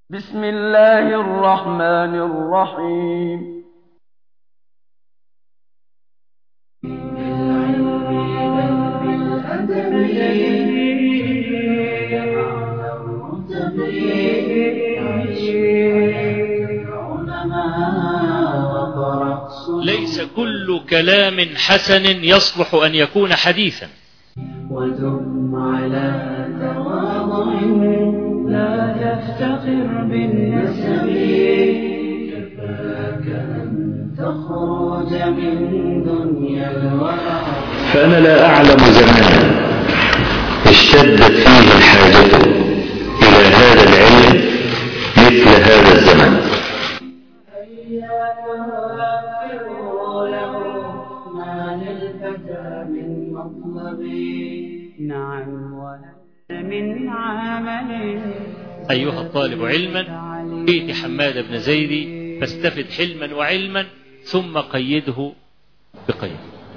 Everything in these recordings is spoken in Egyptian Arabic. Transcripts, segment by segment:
بسم الله الرحمن الرحيم ليس كل كلام حسن يصلح أن يكون حديثا ودم على تواضع لا تفتخر بالنسب كفاك أن تخرج من دنيا الورع فأنا لا أعلم زمانا اشتدت فيه الحاجة إلى هذا العلم مثل هذا الزمان هيا نوافر له ما للفتى من مطلب نعم وهل من عمل أيها الطالب علما بيت حماد بن زيد فاستفد حلما وعلما ثم قيده بقيد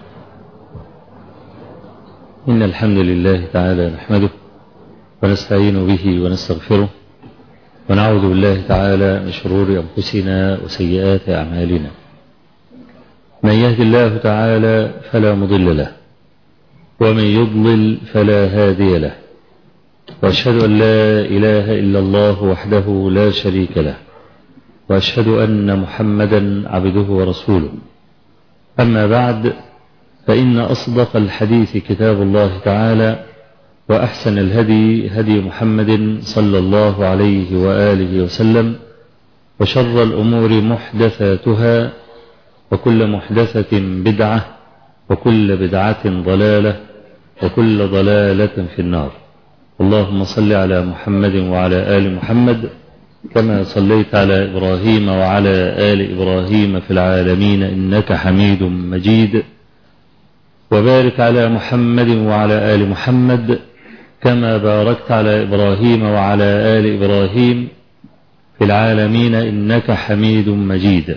إن الحمد لله تعالى نحمده ونستعين به ونستغفره ونعوذ بالله تعالى من شرور أنفسنا وسيئات أعمالنا من يهد الله تعالى فلا مضل له ومن يضلل فلا هادي له وأشهد أن لا إله إلا الله وحده لا شريك له وأشهد أن محمدا عبده ورسوله أما بعد فإن أصدق الحديث كتاب الله تعالى وأحسن الهدي هدي محمد صلى الله عليه وآله وسلم وشر الأمور محدثاتها وكل محدثة بدعة وكل بدعة ضلالة وكل ضلالة في النار اللهم صل على محمد وعلى آل محمد كما صليت على إبراهيم وعلى آل إبراهيم في العالمين إنك حميد مجيد وبارك على محمد وعلى آل محمد كما باركت على إبراهيم وعلى آل إبراهيم في العالمين إنك حميد مجيد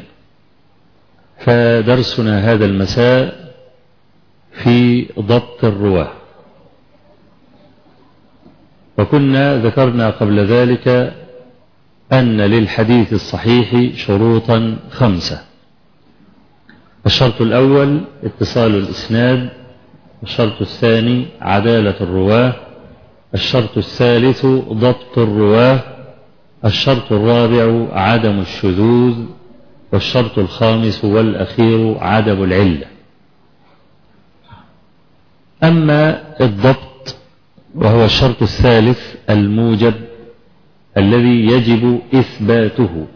فدرسنا هذا المساء في ضبط الرواه وكنا ذكرنا قبل ذلك أن للحديث الصحيح شروطا خمسة الشرط الأول اتصال الإسناد الشرط الثاني عدالة الرواه الشرط الثالث ضبط الرواه الشرط الرابع عدم الشذوذ والشرط الخامس والأخير عدم العلة أما الضبط وهو الشرط الثالث الموجب الذي يجب إثباته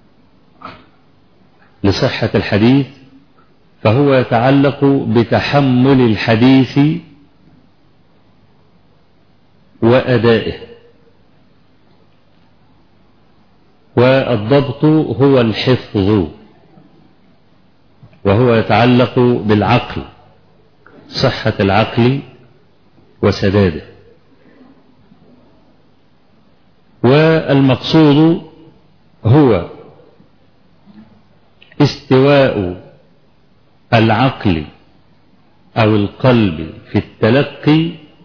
لصحة الحديث فهو يتعلق بتحمل الحديث وأدائه والضبط هو الحفظ وهو يتعلق بالعقل صحة العقل وسداده والمقصود هو استواء العقل أو القلب في التلقي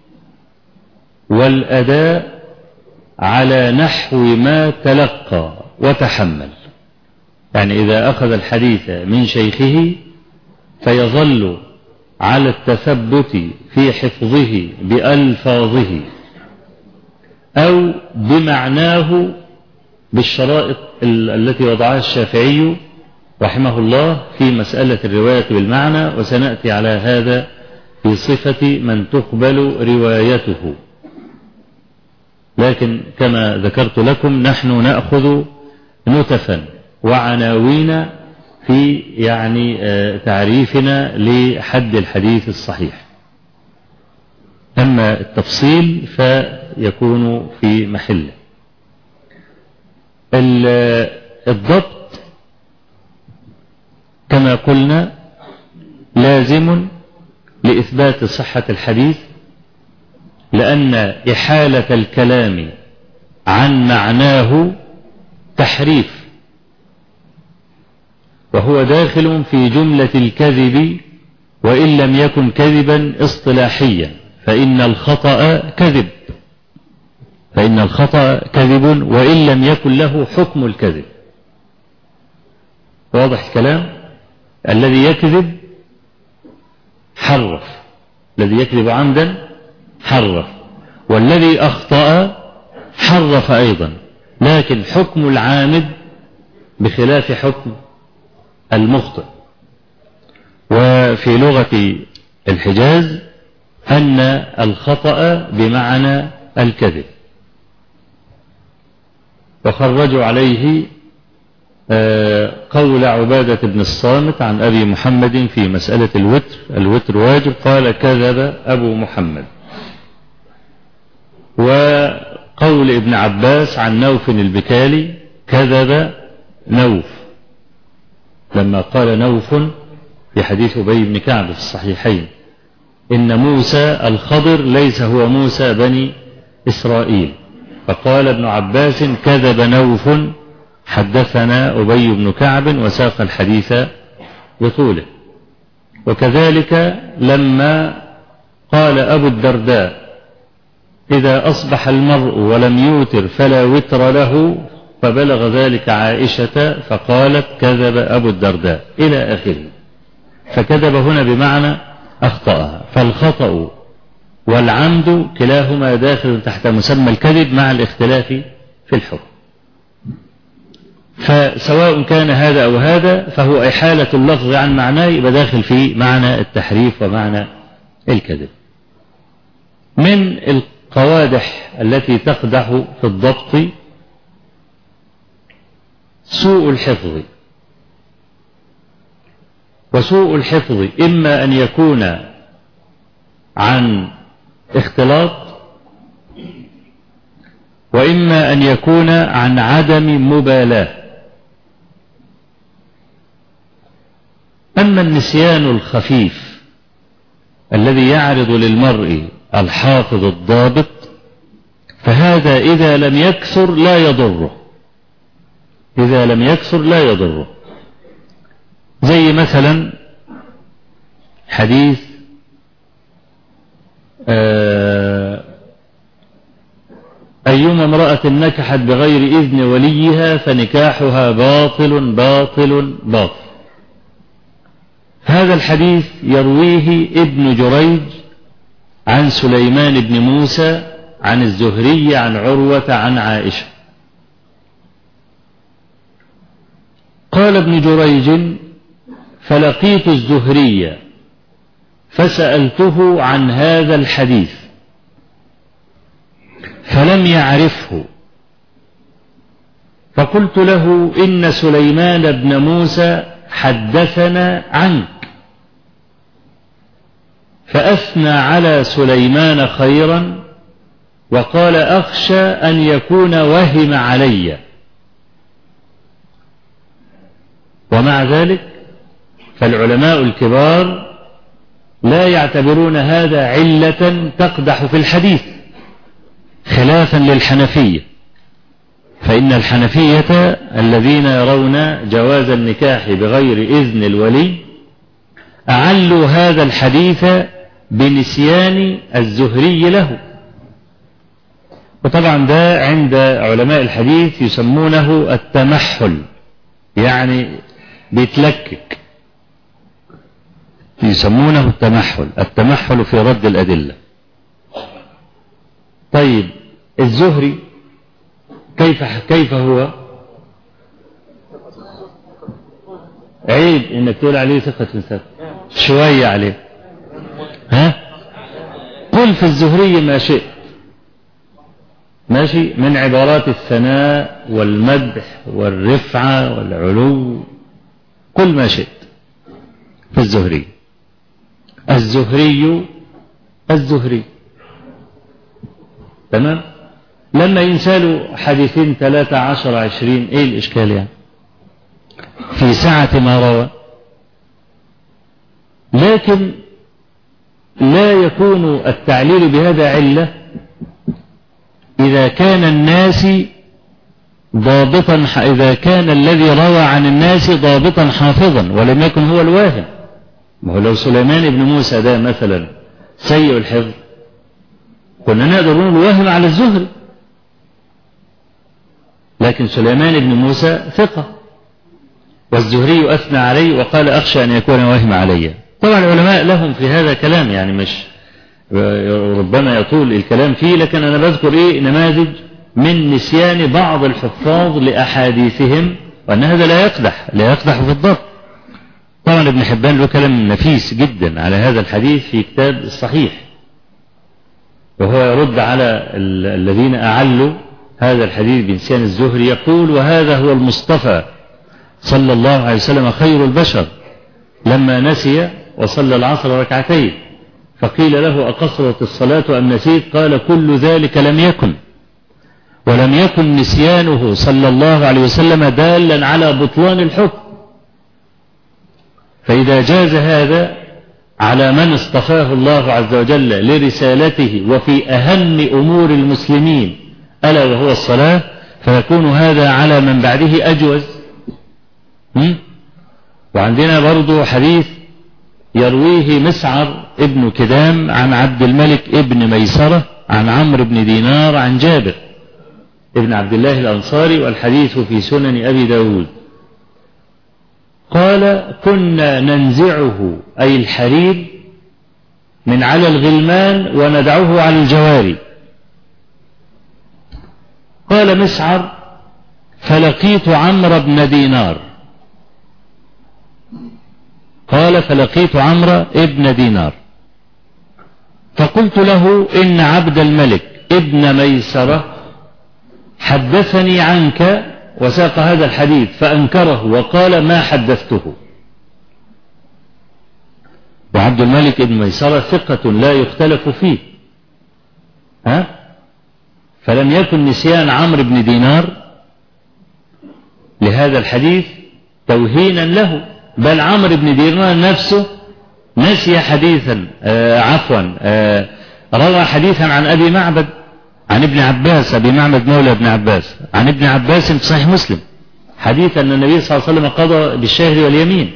والأداء على نحو ما تلقى وتحمل يعني إذا أخذ الحديث من شيخه فيظل على التثبت في حفظه بألفاظه أو بمعناه بالشرائط التي وضعها الشافعي رحمه الله في مسألة الرواية بالمعنى وسنأتي على هذا في صفة من تقبل روايته لكن كما ذكرت لكم نحن نأخذ نتفا وعناوين في يعني تعريفنا لحد الحديث الصحيح أما التفصيل فيكون في محله الضبط كما قلنا لازم لإثبات صحة الحديث لأن إحالة الكلام عن معناه تحريف وهو داخل في جملة الكذب وإن لم يكن كذبا اصطلاحيا فإن الخطأ كذب فإن الخطأ كذب وإن لم يكن له حكم الكذب واضح الكلام الذي يكذب حرف الذي يكذب عمدا حرف والذي أخطأ حرف أيضا لكن حكم العامد بخلاف حكم المخطئ وفي لغة الحجاز أن الخطأ بمعنى الكذب وخرجوا عليه قول عبادة بن الصامت عن أبي محمد في مسألة الوتر الوتر واجب قال كذب أبو محمد وقول ابن عباس عن نوف البكالي كذب نوف لما قال نوف في حديث أبي بن كعب في الصحيحين إن موسى الخضر ليس هو موسى بني إسرائيل فقال ابن عباس كذب نوف حدثنا أبي بن كعب وساق الحديث بطوله وكذلك لما قال أبو الدرداء إذا أصبح المرء ولم يوتر فلا وتر له فبلغ ذلك عائشة فقالت كذب أبو الدرداء إلى آخره فكذب هنا بمعنى أخطأها فالخطأ والعمد كلاهما داخل تحت مسمى الكذب مع الاختلاف في الحكم فسواء كان هذا أو هذا فهو إحالة اللفظ عن معناه يبقى داخل في معنى التحريف ومعنى الكذب من القوادح التي تقدح في الضبط سوء الحفظ وسوء الحفظ إما أن يكون عن اختلاط وإما أن يكون عن عدم مبالاة أما النسيان الخفيف الذي يعرض للمرء الحافظ الضابط فهذا إذا لم يكثر لا يضره إذا لم يكثر لا يضره زي مثلا حديث أيما امرأة نكحت بغير إذن وليها فنكاحها باطل باطل باطل هذا الحديث يرويه ابن جريج عن سليمان بن موسى عن الزهري عن عروة عن عائشة قال ابن جريج فلقيت الزهري فسألته عن هذا الحديث فلم يعرفه فقلت له إن سليمان بن موسى حدثنا عنك فأثنى على سليمان خيرا وقال أخشى أن يكون وهم علي ومع ذلك فالعلماء الكبار لا يعتبرون هذا علة تقدح في الحديث خلافا للحنفية فإن الحنفية الذين يرون جواز النكاح بغير إذن الولي أعلوا هذا الحديث بنسيان الزهري له وطبعا ده عند علماء الحديث يسمونه التمحل يعني بيتلكك يسمونه التمحل التمحل في رد الأدلة طيب الزهري كيف كيف هو عيب انك تقول عليه ثقة ثقة شوية عليه ها قل في الزهري ما شئت ماشي من عبارات الثناء والمدح والرفعة والعلو قل ما شئت في الزهري الزهري الزهري تمام لما ينسالوا حديثين ثلاثة عشر عشرين ايه الاشكال يعني في سعة ما روى لكن لا يكون التعليل بهذا علة إذا كان الناس ضابطا إذا كان الذي روى عن الناس ضابطا حافظا ولم يكن هو الواهم ما هو لو سليمان بن موسى ده مثلا سيء الحفظ كنا نقدر نقول واهم على الزهري لكن سليمان بن موسى ثقة والزهري أثنى عليه وقال أخشى أن يكون واهم علي طبعا العلماء لهم في هذا كلام يعني مش ربما يطول الكلام فيه لكن أنا بذكر إيه نماذج من نسيان بعض الحفاظ لأحاديثهم وأن هذا لا يقدح لا يقدح في الضبط طبعا ابن حبان له كلام نفيس جدا على هذا الحديث في كتاب الصحيح وهو يرد على الذين أعلوا هذا الحديث بنسيان الزهري يقول وهذا هو المصطفى صلى الله عليه وسلم خير البشر لما نسي وصلى العصر ركعتين فقيل له أقصرت الصلاة أم نسيت قال كل ذلك لم يكن ولم يكن نسيانه صلى الله عليه وسلم دالا على بطلان الحكم فإذا جاز هذا على من اصطفاه الله عز وجل لرسالته وفي أهم أمور المسلمين ألا وهو الصلاة فيكون هذا على من بعده أجوز وعندنا برضو حديث يرويه مسعر ابن كدام عن عبد الملك ابن ميسرة عن عمرو بن دينار عن جابر ابن عبد الله الأنصاري والحديث في سنن أبي داود قال كنا ننزعه أي الحرير من على الغلمان وندعه على الجواري قال مسعر فلقيت عمرو بن دينار قال فلقيت عمرو ابن دينار فقلت له إن عبد الملك ابن ميسرة حدثني عنك وساق هذا الحديث فأنكره وقال ما حدثته وعبد الملك ابن ميسرة ثقة لا يختلف فيه ها فلم يكن نسيان عمرو بن دينار لهذا الحديث توهينا له بل عمرو بن دينار نفسه نسي حديثا آه عفوا آه روى حديثا عن أبي معبد عن ابن عباس أبي معبد مولى ابن عباس عن ابن عباس في صحيح مسلم حديث أن النبي صلى الله عليه وسلم قضى بالشهر واليمين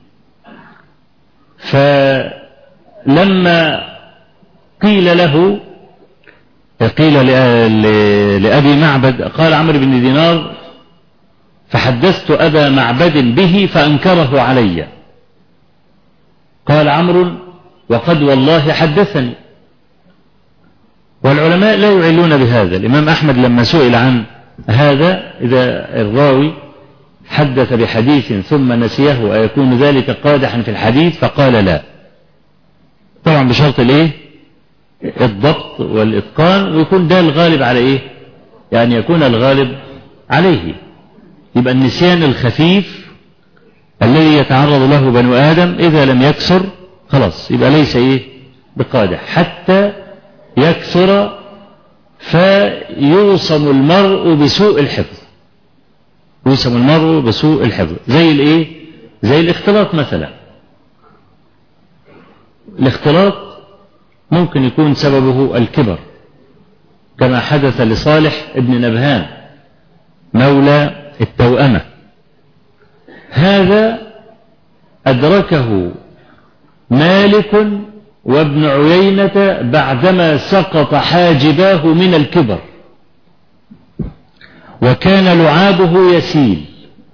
فلما قيل له قيل لأبي معبد قال عمرو بن دينار فحدثت أبا معبد به فأنكره علي قال عمرو وقد والله حدثني والعلماء لا يعلون بهذا الإمام أحمد لما سئل عن هذا إذا الراوي حدث بحديث ثم نسيه أيكون ذلك قادحا في الحديث فقال لا طبعا بشرط الايه الضبط والإتقان ويكون ده الغالب على ايه يعني يكون الغالب عليه يبقى النسيان الخفيف الذي يتعرض له بنو آدم إذا لم يكسر خلاص يبقى ليس ايه بقادح حتى يكثر فيوصم المرء بسوء الحفظ يوصم المرء بسوء الحفظ زي الايه زي الاختلاط مثلا الاختلاط ممكن يكون سببه الكبر كما حدث لصالح ابن نبهان مولى التوأمة هذا أدركه مالك وابن عيينة بعدما سقط حاجباه من الكبر وكان لعابه يسيل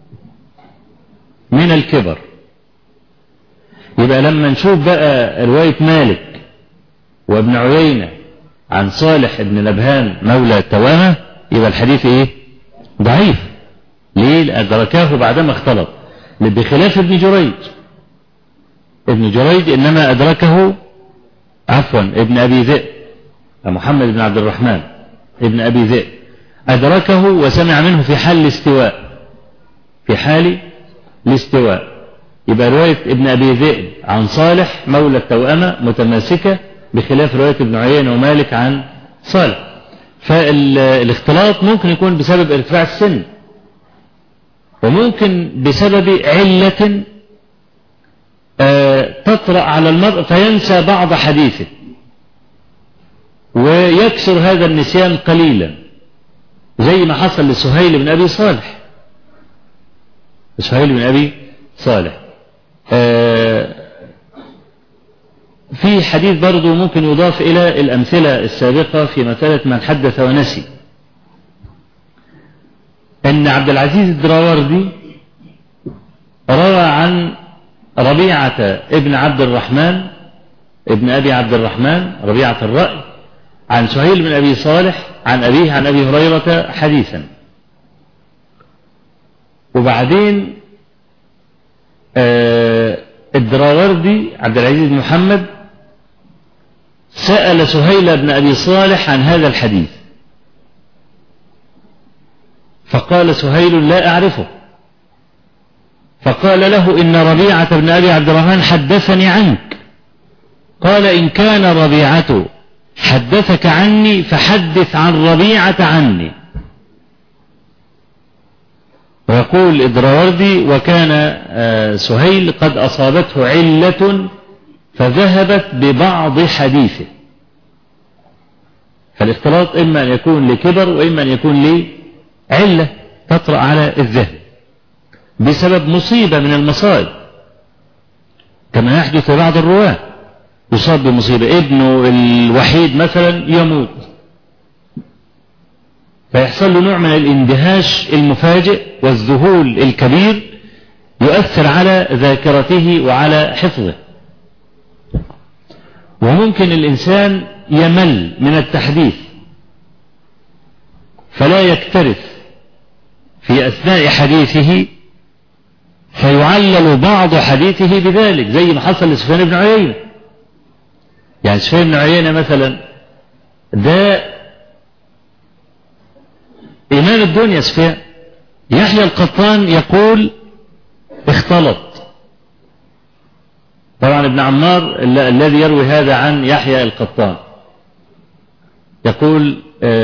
من الكبر يبقى لما نشوف بقى رواية مالك وابن عيينة عن صالح بن نبهان مولى التوامة يبقى الحديث ايه ضعيف ليه أدركاه بعدما اختلط بخلاف ابن جريج ابن جريج إنما أدركه عفوا ابن أبي ذئب محمد بن عبد الرحمن ابن أبي ذئب أدركه وسمع منه في حال الاستواء في حال الاستواء يبقى رواية ابن أبي ذئب عن صالح مولى التوأمة متماسكة بخلاف رواية ابن عيينة ومالك عن صالح فالاختلاط ممكن يكون بسبب ارتفاع السن وممكن بسبب علة تطرأ على المرء فينسى بعض حديثه ويكسر هذا النسيان قليلا زي ما حصل لسهيل بن أبي صالح سهيل بن أبي صالح في حديث برضو ممكن يضاف إلى الأمثلة السابقة في مسألة من حدث ونسي ان عبد العزيز الدراوردي روى عن ربيعة ابن عبد الرحمن ابن ابي عبد الرحمن ربيعة الرأي عن سهيل بن ابي صالح عن ابيه عن ابي هريرة حديثا وبعدين آه الدراوردي عبد العزيز محمد سأل سهيل بن أبي صالح عن هذا الحديث فقال سهيل لا أعرفه فقال له إن ربيعة بن أبي عبد الرحمن حدثني عنك قال إن كان ربيعة حدثك عني فحدث عن ربيعة عني ويقول إدراوردي وكان سهيل قد أصابته علة فذهبت ببعض حديثه فالاختلاط إما أن يكون لكبر وإما أن يكون لعلة تطرأ على الذهن بسبب مصيبة من المصائب كما يحدث لبعض الرواة يصاب بمصيبة ابنه الوحيد مثلا يموت فيحصل له نوع من الاندهاش المفاجئ والذهول الكبير يؤثر على ذاكرته وعلى حفظه وممكن الإنسان يمل من التحديث فلا يكترث في أثناء حديثه فيعلل بعض حديثه بذلك زي ما حصل لسفيان بن عيينة يعني سفيان بن عيينة مثلا ده إمام الدنيا سفيان يحيى القطان يقول اختلط طبعا ابن عمار الذي يروي هذا عن يحيى القطان يقول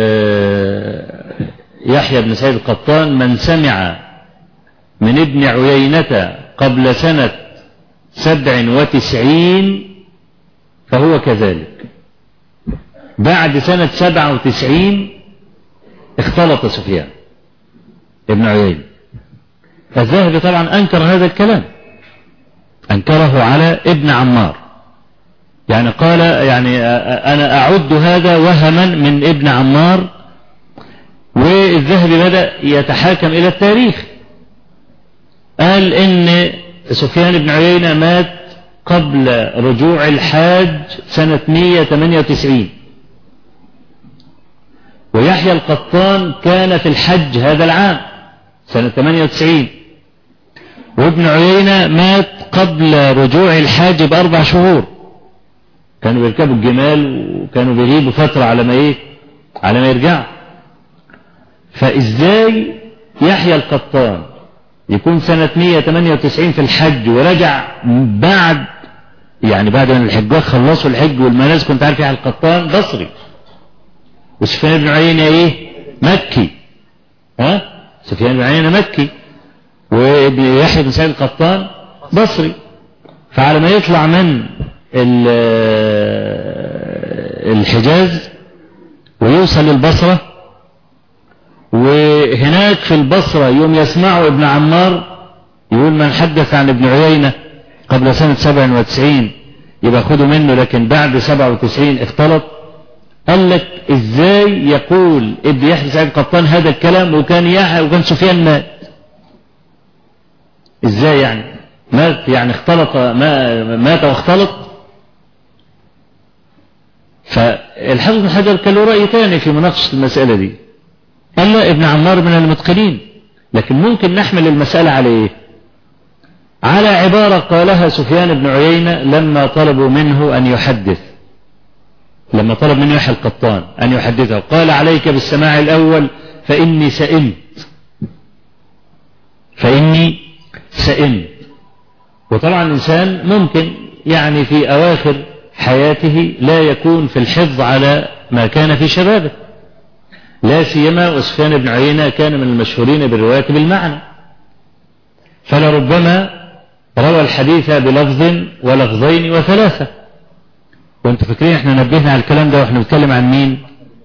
يحيى بن سعيد القطان من سمع من ابن عيينة قبل سنة سبع وتسعين فهو كذلك بعد سنة سبع وتسعين اختلط سفيان ابن عيينة الذهبي طبعا أنكر هذا الكلام أنكره على ابن عمار يعني قال يعني أنا أعد هذا وهما من ابن عمار والذهبي بدأ يتحاكم إلى التاريخ قال إن سفيان بن عيينة مات قبل رجوع الحاج سنة 198 ويحيى القطان كان في الحج هذا العام سنة 98 وابن عيينة مات قبل رجوع الحاج بأربع شهور كانوا بيركبوا الجمال وكانوا بيغيبوا فترة على ما ايه على ما يرجعوا فازاي يحيى القطان يكون سنة 198 في الحج ورجع بعد يعني بعد ما الحجاج خلصوا الحج والمناسك كنت عارف يحيى القطان بصري وسفيان بن عيينة ايه مكي ها سفيان بن عيينة مكي وابن يحيى بن سعيد القطان بصري فعلى ما يطلع من الحجاز ويوصل للبصرة وهناك في البصرة يوم يسمعوا ابن عمار يقول من حدث عن ابن عيينة قبل سنة 97 يبقى خدوا منه لكن بعد 97 اختلط قال لك ازاي يقول ابن يحيى سعيد قطان هذا الكلام وكان يحيى وكان سفيان مات ازاي يعني مات يعني اختلط ما مات واختلط فالحافظ بن حجر كان له رأي ثاني في مناقشة المسألة دي قال لا ابن عمار من المتقنين لكن ممكن نحمل المسألة على ايه على عبارة قالها سفيان بن عيينة لما طلبوا منه أن يحدث لما طلب منه يحيى القطان أن يحدثه قال عليك بالسماع الأول فإني سئمت فإني سئمت وطبعا الإنسان ممكن يعني في أواخر حياته لا يكون في الحفظ على ما كان في شبابه لا سيما وسفيان بن عيينة كان من المشهورين بالرواية بالمعنى فلربما روى الحديث بلفظ ولفظين وثلاثة وانتوا فاكرين احنا نبهنا على الكلام ده واحنا بنتكلم عن مين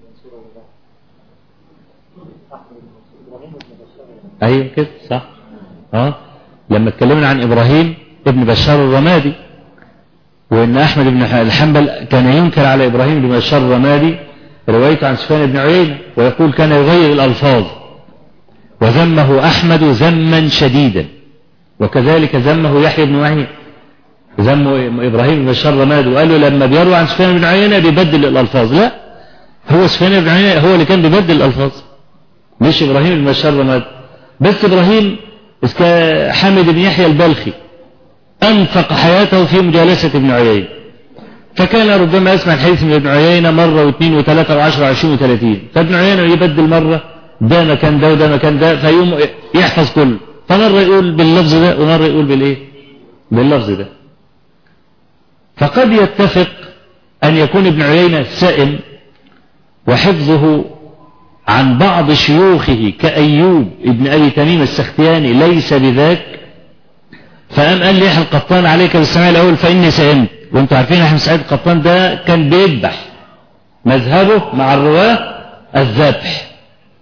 ايوه كده صح اه لما اتكلمنا عن ابراهيم ابن بشار الرمادي وان احمد بن الحنبل كان ينكر على ابراهيم بن بشار الرمادي روايته عن سفيان بن عيينة ويقول كان يغير الالفاظ وذمه أحمد ذما شديدا وكذلك ذمه يحيى بن معين ذم إبراهيم بن بشار رماد وقال له لما بيروي عن سفيان بن عيينة بيبدل الألفاظ لا هو سفيان بن عيينة هو اللي كان بيبدل الألفاظ مش إبراهيم بن بشار رماد بس إبراهيم حامد بن يحيى البلخي أنفق حياته في مجالسة ابن عيينة فكان ربما يسمع الحديث من ابن عيينة مرة واثنين وثلاثة وعشرة وعشرين وثلاثين فابن عيينة يبدل مرة ده مكان ده وده مكان ده فيقوم يحفظ كله فمرة يقول باللفظ ده ومرة يقول بالايه باللفظ ده فقد يتفق أن يكون ابن عيينة سائم وحفظه عن بعض شيوخه كأيوب ابن أبي تميم السختياني ليس بذاك فقام قال لي يحيى القطان عليك بالسماع الأول فإني سئمت وانتم عارفين أحمد سعيد القطان ده كان بيذبح مذهبه مع الرواة الذبح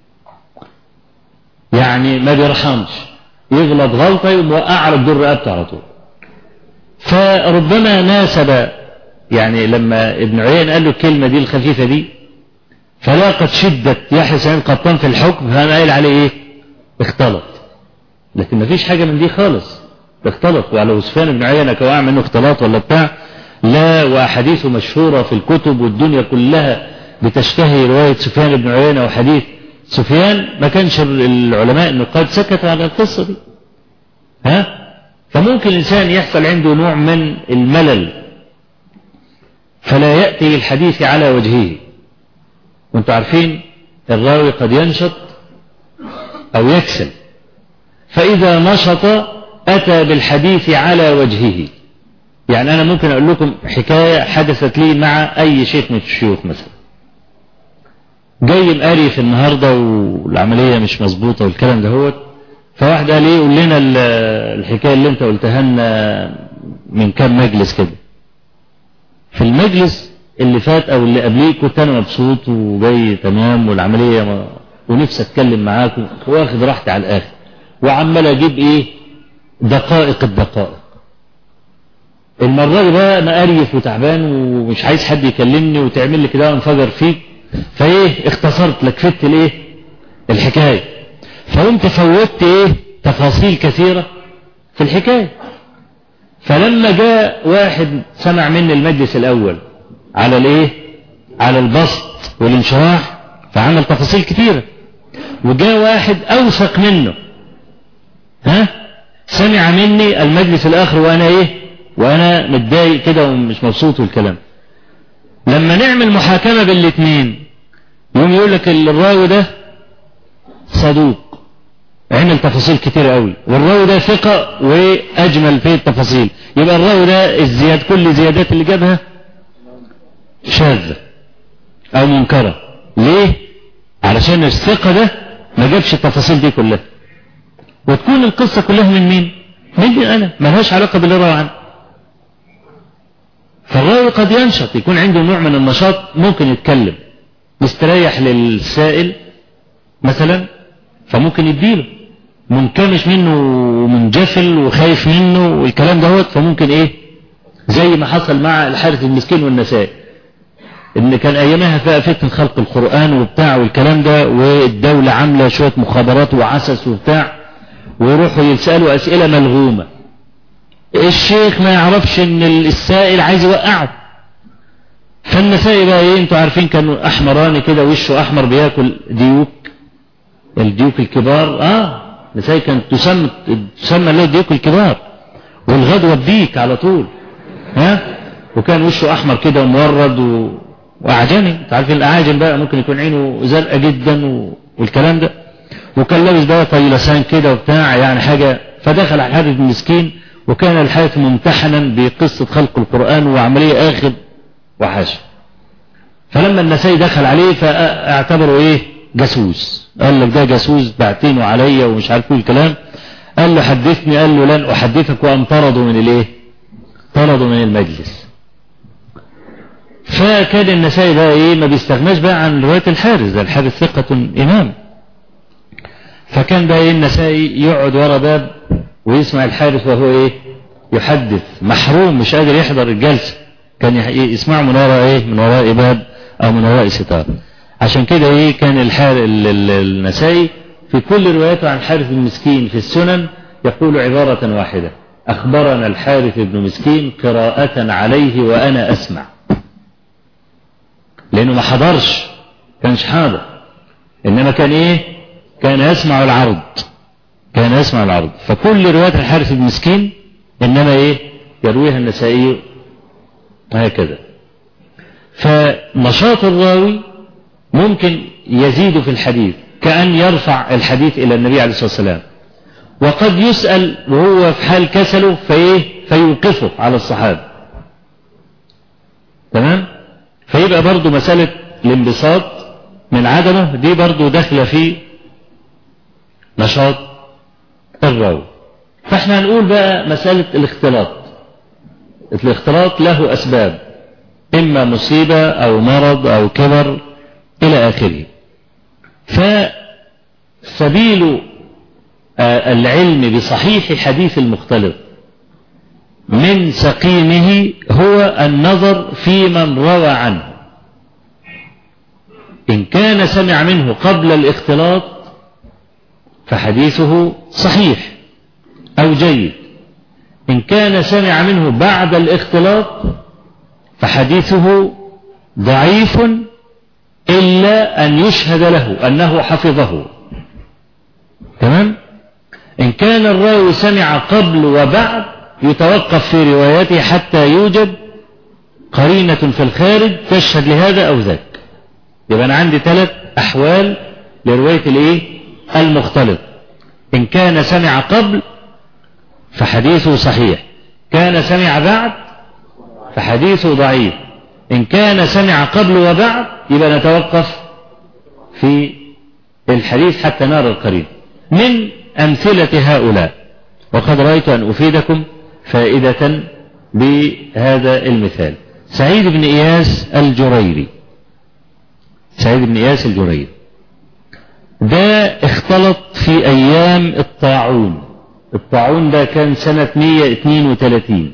يعني ما بيرحمش يغلط غلطة يقوم موقع على الدر رقبته على طول فربما ناسب يعني لما ابن عيين قال له الكلمة دي الخفيفة دي فلاقت شدة يحيى سعيد القطان في الحكم فقام قايل عليه ايه اختلط لكن ما فيش حاجة من دي خالص اختلط ولو سفيان بن عيينة كواع منه اختلاط ولا بتاع لا وأحاديثه مشهورة في الكتب والدنيا كلها بتشتهي رواية سفيان بن عيينة وحديث سفيان ما كانش العلماء النقاد سكتوا عن القصة دي ها فممكن الإنسان يحصل عنده نوع من الملل فلا يأتي الحديث على وجهه وانتم عارفين الراوي قد ينشط أو يكسل فإذا نشط أتى بالحديث على وجهه يعني أنا ممكن أقول لكم حكاية حدثت لي مع أي شيخ من الشيوخ مثلا جاي مقرف النهاردة والعملية مش مظبوطة والكلام ده هو فواحد قال ايه قول لنا الحكاية اللي انت قلتها لنا من كام مجلس كده في المجلس اللي فات او اللي قبليه كنت انا مبسوط وجاي تمام والعملية ما ونفسي اتكلم معاكم واخد راحتي على الاخر وعمال اجيب ايه دقائق الدقائق المرة دي بقى انا قريف وتعبان ومش عايز حد يكلمني وتعمل لي كده وانفجر فيك فايه اختصرت لك فت الايه الحكاية فقمت فوتت ايه تفاصيل كثيرة في الحكاية فلما جاء واحد سمع مني المجلس الاول على الايه على البسط والانشراح فعمل تفاصيل كثيرة وجاء واحد اوثق منه ها سمع مني المجلس الاخر وانا ايه وانا متضايق كده ومش مبسوط والكلام لما نعمل محاكمة بالاثنين يقوم يقول لك الراوي ده صدوق عمل تفاصيل كتير قوي والراوي ده ثقة واجمل في التفاصيل يبقى الراوي ده الزياد كل الزيادات اللي جابها شاذة او منكرة ليه علشان الثقة ده ما جابش التفاصيل دي كلها وتكون القصة كلها من مين مني انا ملهاش علاقة باللي روى عنه فالراوي قد ينشط يكون عنده نوع من النشاط ممكن يتكلم مستريح للسائل مثلا فممكن يديله منكمش منه ومنجفل وخايف منه والكلام دوت فممكن ايه زي ما حصل مع الحارث المسكين والنسائي ان كان ايامها فيها فتن خلق القرآن وبتاع والكلام ده والدولة عاملة شوية مخابرات وعسس وبتاع ويروحوا يسألوا اسئلة ملغومة الشيخ ما يعرفش ان السائل عايز يوقعه فالنسائي بقى ايه انتوا عارفين كانوا احمراني كده وشه احمر بياكل ديوك الديوك الكبار اه النسائي كانت تسمى تسمى له الديوك الكبار والغدوة بديك على طول ها وكان وشه احمر كده ومورد و... واعجمي انت عارفين الاعاجم بقى ممكن يكون عينه زرقاء جدا و... والكلام ده وكان لابس بقى طيلسان كده وبتاع يعني حاجة فدخل على الحارث المسكين وكان الحارث ممتحنا بقصة خلق القرآن وعملية آخر وحاشا فلما النسائي دخل عليه فاعتبره ايه جاسوس قال لك ده جاسوس بعتينه عليا ومش عارف ايه الكلام قال له حدثني قال له لن احدثك وام طردوا من الايه طردوا من المجلس فكان النسائي بقى ايه ما بيستغناش بقى عن رواية الحارث ده الحارث ثقة امام فكان بقى ايه النسائي يقعد ورا باب ويسمع الحارث وهو ايه يحدث محروم مش قادر يحضر الجلسة كان يسمعه من وراء ايه من وراء باب او من وراء ستار عشان كده ايه كان الحار النسائي في كل روايته عن حارث بن مسكين في السنن يقول عبارة واحدة أخبرنا الحارث بن مسكين قراءة عليه وأنا أسمع لأنه ما حضرش كانش حاضر إنما كان إيه كان يسمع العرض كان يسمع العرض فكل رواية الحارث بن مسكين إنما إيه يرويها النسائي هكذا فنشاط الراوي ممكن يزيد في الحديث كأن يرفع الحديث إلى النبي عليه الصلاة والسلام وقد يسأل وهو في حال كسله فإيه فيوقفه على الصحابة تمام فيبقى برضو مسألة الانبساط من عدمه دي برضو داخلة في نشاط الراوي فاحنا هنقول بقى مسألة الاختلاط الاختلاط له أسباب إما مصيبة أو مرض أو كبر إلى آخره فسبيل العلم بصحيح حديث المختلط من سقيمه هو النظر في من روى عنه إن كان سمع منه قبل الاختلاط فحديثه صحيح أو جيد إن كان سمع منه بعد الاختلاط فحديثه ضعيف إلا أن يشهد له أنه حفظه تمام إن كان الراوي سمع قبل وبعد يتوقف في روايته حتى يوجد قرينة في الخارج تشهد لهذا أو ذاك يبقى أنا عندي ثلاث أحوال لرواية الإيه المختلط إن كان سمع قبل فحديثه صحيح كان سمع بعد فحديثه ضعيف إن كان سمع قبل وبعد يبقى نتوقف في الحديث حتى نرى القريب من أمثلة هؤلاء وقد رأيت أن أفيدكم فائدة بهذا المثال سعيد بن إياس الجريري سعيد بن إياس الجريري ده اختلط في أيام الطاعون الطاعون ده كان سنة 132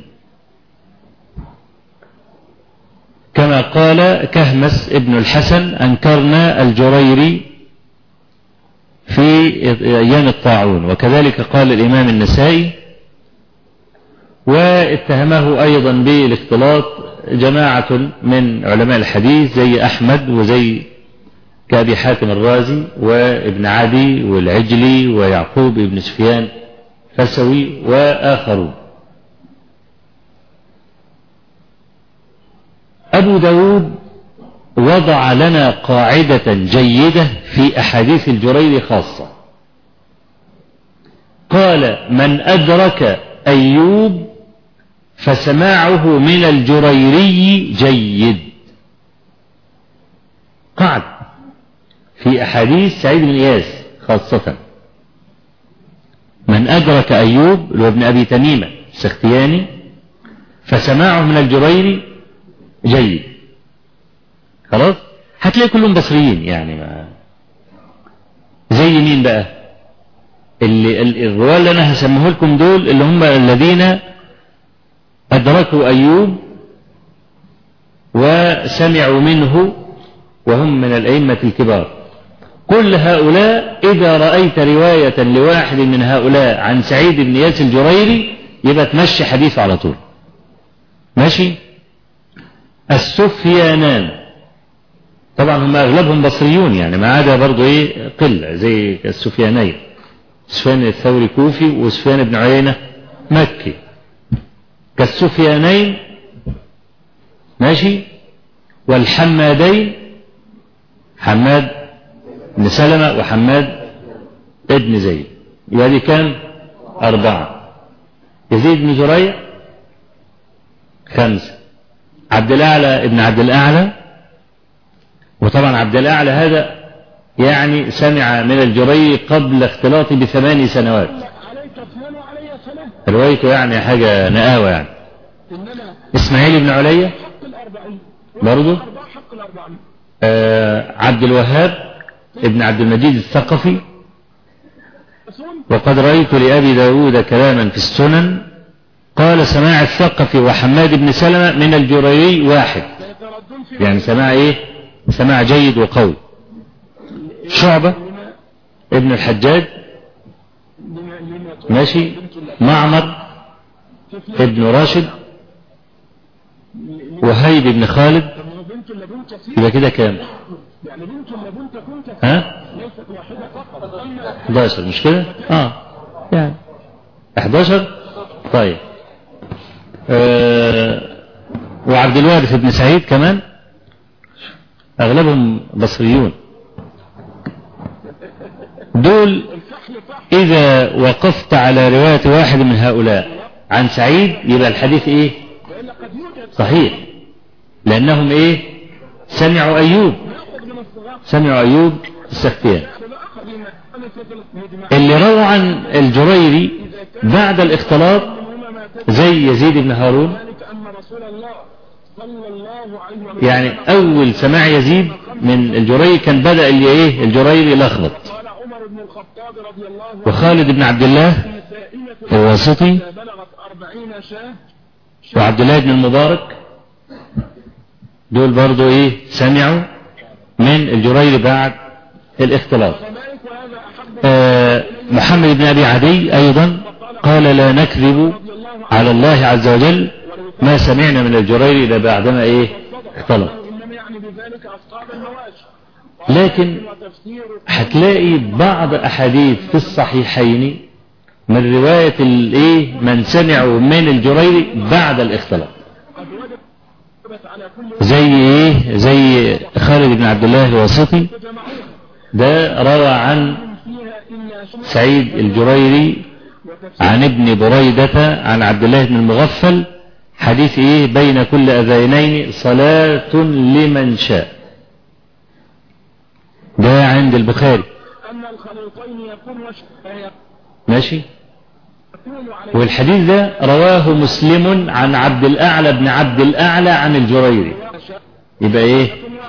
كما قال كهمس ابن الحسن أنكرنا الجريري في أيام الطاعون وكذلك قال الإمام النسائي واتهمه أيضا بالاختلاط جماعة من علماء الحديث زي أحمد وزي كأبي حاتم الرازي وابن عدي والعجلي ويعقوب ابن سفيان فسوي وآخرون أبو داود وضع لنا قاعدة جيدة في أحاديث الجرير خاصة قال من أدرك أيوب فسماعه من الجريري جيد قعد في أحاديث سعيد بن إياس خاصة من أدرك أيوب اللي هو ابن أبي تميمة السختياني فسماعه من الجريري جيد خلاص هتلاقي كلهم بصريين يعني ما زي مين بقى اللي الرواة اللي انا هسميه لكم دول اللي هم الذين ادركوا ايوب وسمعوا منه وهم من الائمه الكبار كل هؤلاء اذا رايت روايه لواحد من هؤلاء عن سعيد بن ياس الجريري يبقى تمشي حديثه على طول ماشي السفيانان طبعا هم اغلبهم بصريون يعني ما عدا برضه ايه قله زي السفيانين سفيان الثوري كوفي وسفيان بن عيينه مكي كالسفيانين ماشي والحمادين حماد بن سلمة وحماد ابن زيد يبقى دي كام أربعة يزيد بن زريع خمسة عبد الأعلى ابن عبد الأعلى وطبعا عبد الأعلى هذا يعني سمع من الجري قبل اختلاطه بثماني سنوات روايته يعني حاجة نقاوة يعني إسماعيل بن عليا برضه آه عبد الوهاب ابن عبد المجيد الثقفي وقد رأيت لأبي داود كلاما في السنن قال سماع الثقفي وحماد بن سلمة من الجريري واحد يعني سماع ايه سماع جيد وقوي شعبة ابن الحجاج ماشي معمر ابن راشد وهيب بن خالد يبقى كده كام ها 11 مش كده اه يعني 11 طيب آه وعبد الوارث بن سعيد كمان اغلبهم بصريون دول اذا وقفت على رواية واحد من هؤلاء عن سعيد يبقى الحديث ايه صحيح لانهم ايه سمعوا ايوب سمعوا ايوب السختيان اللي روى عن الجريري بعد الاختلاط زي يزيد بن هارون يعني اول سماع يزيد من الجريري كان بدأ اللي ايه الجريري يلخبط وخالد بن عبد الله الواسطي وعبد الله بن المبارك دول برضو ايه سمعوا من الجريري بعد الاختلاط آه محمد بن ابي عدي ايضا قال لا نكذب على الله عز وجل ما سمعنا من الجريري الا بعدما ايه اختلط لكن هتلاقي بعض احاديث في الصحيحين من رواية الايه من سمعوا من الجريري بعد الاختلاط زي ايه زي خالد بن عبد الله الواسطي ده روى عن سعيد الجريري عن ابن بريدة عن عبد الله بن المغفل حديث ايه بين كل اذينين صلاة لمن شاء ده عند البخاري ماشي والحديث ده رواه مسلم عن عبد الأعلى بن عبد الأعلى عن الجريري يبقى ايه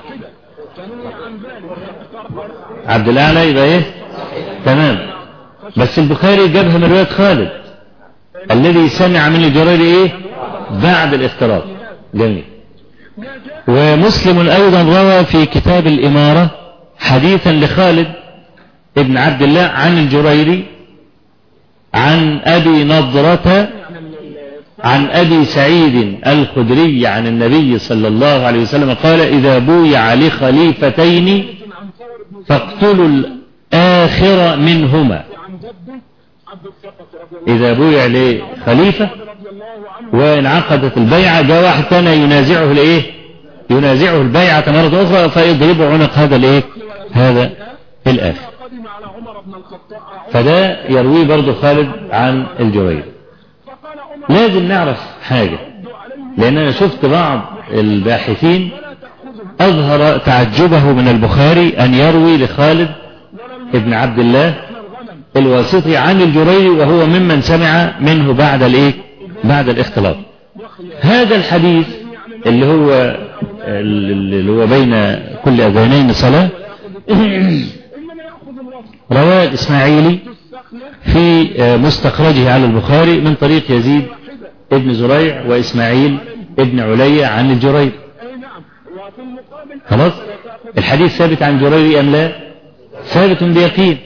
عبد الأعلى يبقى ايه تمام بس البخاري جابها من رواية خالد الذي سمع من الجريري ايه بعد الاختلاط جميل ومسلم أيضا روى في كتاب الإمارة حديثا لخالد ابن عبد الله عن الجريري عن أبي نضرة عن أبي سعيد الخدري عن النبي صلى الله عليه وسلم قال إذا بويع لخليفتين فاقتلوا الآخر منهما إذا بويع لخليفة وانعقدت البيعة جاء واحد ثاني ينازعه الإيه ينازعه البيعة مرة أخرى فيضرب عنق هذا الإيه هذا الآخر فده يرويه برضه خالد عن الجرير لازم نعرف حاجة لأن أنا شفت بعض الباحثين أظهر تعجبه من البخاري أن يروي لخالد ابن عبد الله الواسطي عن الجريري وهو ممن سمع منه بعد الايه بعد الاختلاط هذا الحديث اللي هو اللي هو بين كل اذانين صلاه رواه الإسماعيلي في مستخرجه على البخاري من طريق يزيد ابن زريع وإسماعيل ابن علي عن الجرير خلاص الحديث ثابت عن جرير أم لا ثابت بيقين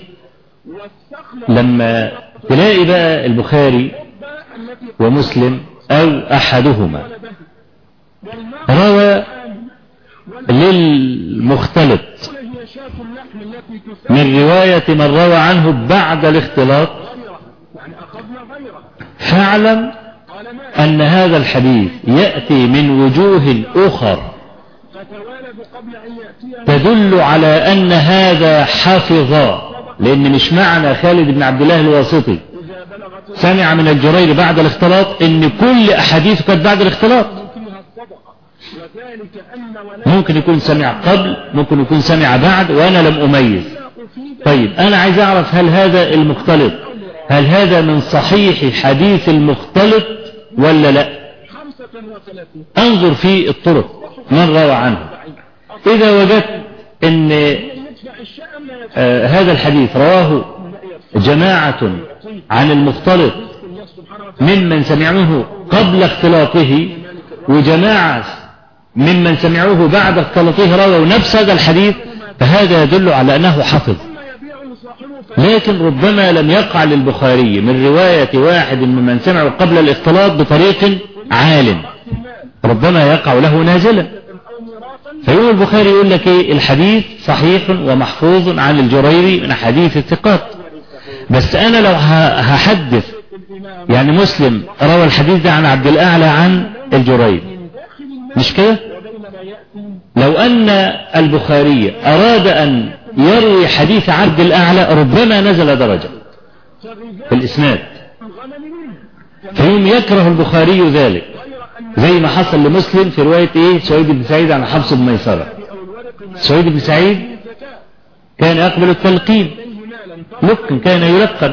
لما تلاقي بقى البخاري ومسلم أو أحدهما روى للمختلط من رواية من روى عنه بعد الاختلاط فاعلم أن هذا الحديث يأتي من وجوه أخر تدل على أن هذا حفظ لأن مش معنى خالد بن عبد الله الواسطي سمع من الجرير بعد الاختلاط ان كل احاديثه كانت بعد الاختلاط ممكن يكون سمع قبل ممكن يكون سمع بعد وانا لم اميز طيب انا عايز اعرف هل هذا المختلط هل هذا من صحيح حديث المختلط ولا لا انظر في الطرق من روى عنه اذا وجدت ان آه هذا الحديث رواه جماعة عن المختلط ممن سمعوه قبل اختلاطه وجماعة ممن سمعوه بعد اختلاطه رووا نفس هذا الحديث فهذا يدل على أنه حفظ لكن ربما لم يقع للبخاري من رواية واحد ممن سمعه قبل الاختلاط بطريق عال ربما يقع له نازلا فيقول البخاري يقول لك ايه الحديث صحيح ومحفوظ عن الجريري من حديث الثقات بس انا لو هحدث يعني مسلم روى الحديث ده عن عبد الاعلى عن الجريري مش كده لو ان البخاري اراد ان يروي حديث عبد الاعلى ربما نزل درجة في الاسناد فيوم يكره البخاري ذلك زي ما حصل لمسلم في رواية ايه سعيد بن سعيد عن حفص بن ميسرة سعيد بن سعيد كان يقبل التلقين ممكن كان يلقن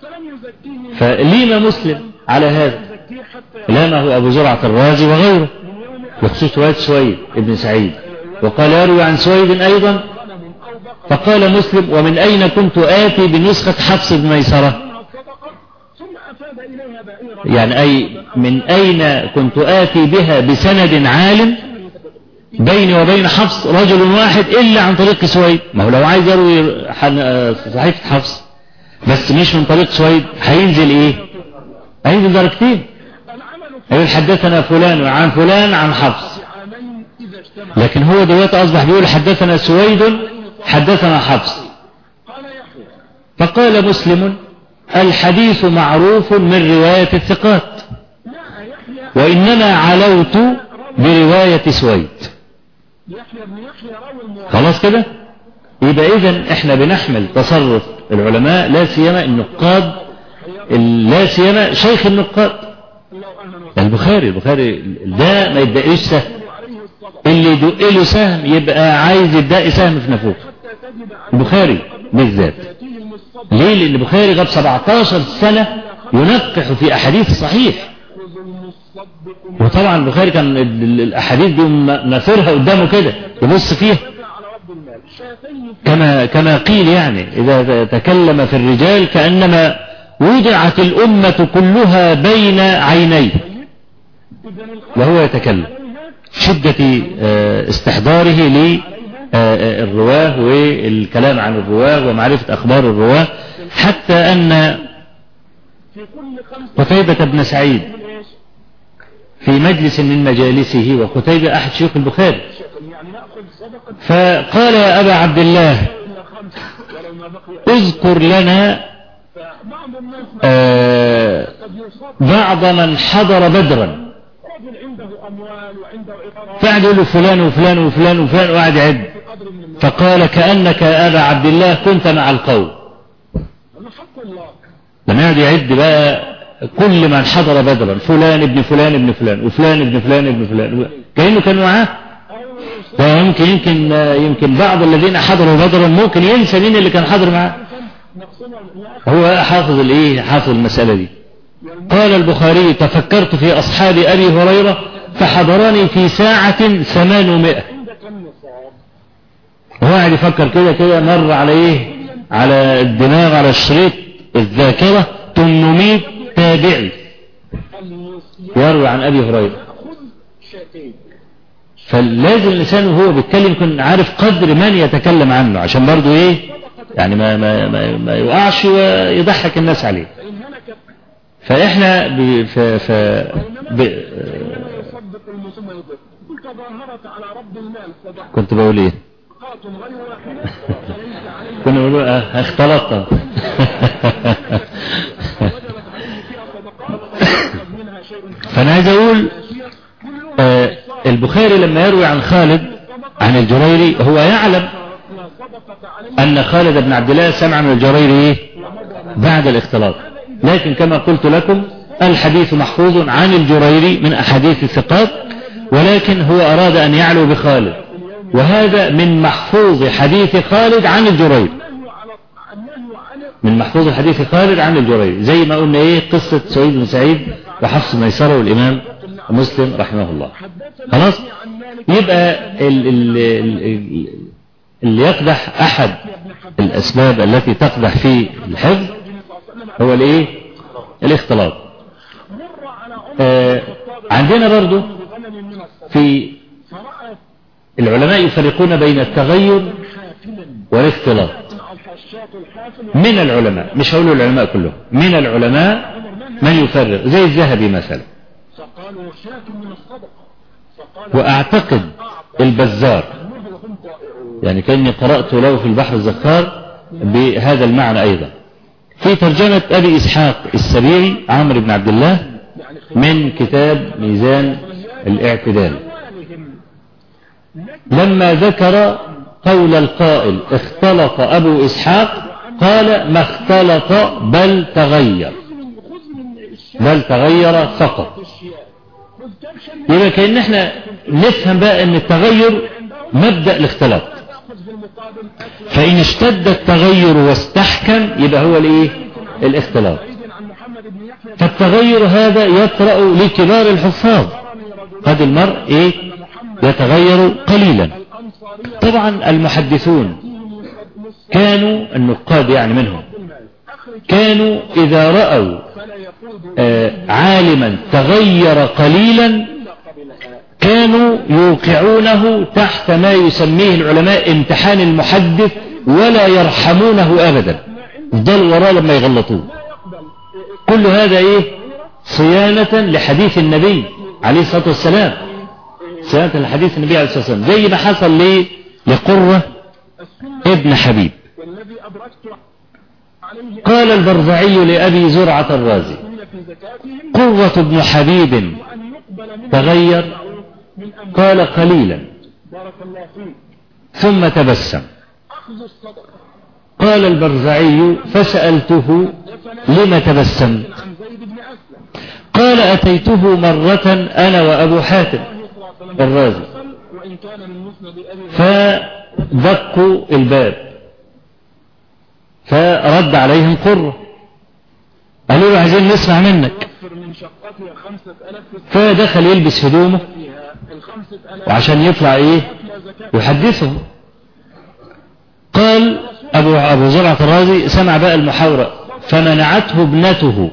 فليم مسلم على هذا لامه أبو زرعة الرازي وغيره بخصوص رواية سويد بن سعيد وقال يروي عن سويد أيضا فقال مسلم ومن أين كنت آتي بنسخة حفص بن ميسرة يعني أي من أين كنت آتي بها بسند عالم بيني وبين حفص رجل واحد إلا عن طريق سويد ما هو لو عايز يروي صحيفة حفص بس مش من طريق سويد هينزل إيه هينزل درجتين هيقول حدثنا فلان عن فلان عن حفص لكن هو دلوقتي أصبح بيقول حدثنا سويد حدثنا حفص فقال مسلم الحديث معروف من رواية الثقات وإنما علوت برواية سويد خلاص كده يبقى إذا إحنا بنحمل تصرف العلماء لا سيما النقاد لا سيما شيخ النقاد البخاري البخاري ده ما يدقيش سهم اللي يدق له سهم يبقى عايز يدقي سهم في نفوخ البخاري بالذات ليه لان البخاري غاب 17 سنة ينقح في احاديث صحيح وطبعا البخاري كان الاحاديث دي ناثرها قدامه كده يبص فيها كما كما قيل يعني اذا تكلم في الرجال كانما وضعت الامه كلها بين عينيه وهو يتكلم شدة استحضاره للرواه والكلام عن الرواه ومعرفة أخبار الرواه حتى أن قتيبة بن سعيد في مجلس من مجالسه وقتيبة أحد شيوخ البخاري فقال يا أبا عبد الله اذكر لنا بعض من حضر بدرا فقعد يقول له فلان وفلان وفلان وفلان وقعد يعد فقال كأنك يا أبا عبد الله كنت مع القوم لما يقعد يعد بقى كل من حضر بدرا فلان ابن فلان ابن فلان وفلان ابن فلان ابن فلان كأنه كان معاه فيمكن يمكن يمكن بعض الذين حضروا بدرا ممكن ينسى مين اللي كان حاضر معاه هو حافظ الايه حافظ المسألة دي قال البخاري تفكرت في أصحاب أبي هريرة فحضرني في ساعة ثمانمائة هو قاعد يفكر كده كده مر على ايه على الدماغ على الشريط الذاكرة 800 تابعي يروي عن أبي هريرة فلازم الإنسان وهو بيتكلم يكون عارف قدر من يتكلم عنه عشان برضه ايه يعني ما, ما, ما, ما يوقعش ويضحك الناس عليه فاحنا ب... ف... ف... ب... كنت بقول ايه كنا بقول اه اختلطت فانا عايز اقول آه البخاري لما يروي عن خالد عن الجريري هو يعلم ان خالد بن عبد الله سمع من الجريري ايه بعد الاختلاط لكن كما قلت لكم الحديث محفوظ عن الجريري من أحاديث الثقات ولكن هو أراد أن يعلو بخالد وهذا من محفوظ حديث خالد عن الجريري من محفوظ حديث خالد عن الجريري زي ما قلنا ايه قصة سعيد بن سعيد وحفص ميسرة والإمام مسلم رحمه الله خلاص يبقى ال ال ال اللي يقدح أحد الأسباب التي تقدح في الحفظ هو الايه الاختلاط آه عندنا برضو في العلماء يفرقون بين التغير والاختلاط من العلماء مش هقول العلماء كلهم من العلماء من يفرق زي الذهبي مثلا وأعتقد البزار يعني كأني قرأت له في البحر الزكار بهذا المعنى أيضا في ترجمة أبي إسحاق السبيعي عمرو بن عبد الله من كتاب ميزان الاعتدال لما ذكر قول القائل اختلط أبو إسحاق قال ما اختلط بل تغير بل تغير فقط يبقى كأن احنا نفهم بقى ان التغير مبدأ الاختلاط فإن اشتد التغير واستحكم يبقى هو الايه الاختلاط فالتغير هذا يطرأ لكبار الحفاظ قد المرء ايه يتغير قليلا طبعا المحدثون كانوا النقاد يعني منهم كانوا إذا رأوا آه عالما تغير قليلا كانوا يوقعونه تحت ما يسميه العلماء امتحان المحدث ولا يرحمونه أبدا يفضلوا وراه لما يغلطوه كل هذا ايه صيانة لحديث النبي عليه الصلاة والسلام صيانة لحديث النبي عليه الصلاة والسلام زي ما حصل ليه لقرة ابن حبيب قال البرزعي لأبي زرعة الرازي قرة ابن حبيب تغير قال قليلا ثم تبسم قال البرزعي فسألته لم تبسمت قال أتيته مرة أنا وأبو حاتم الرازي فدقوا الباب فرد عليهم قرة قالوا له عايزين نسمع منك فدخل يلبس هدومه وعشان يطلع ايه يحدثهم قال ابو ابو زرعة الرازي سمع بقى المحاورة فمنعته ابنته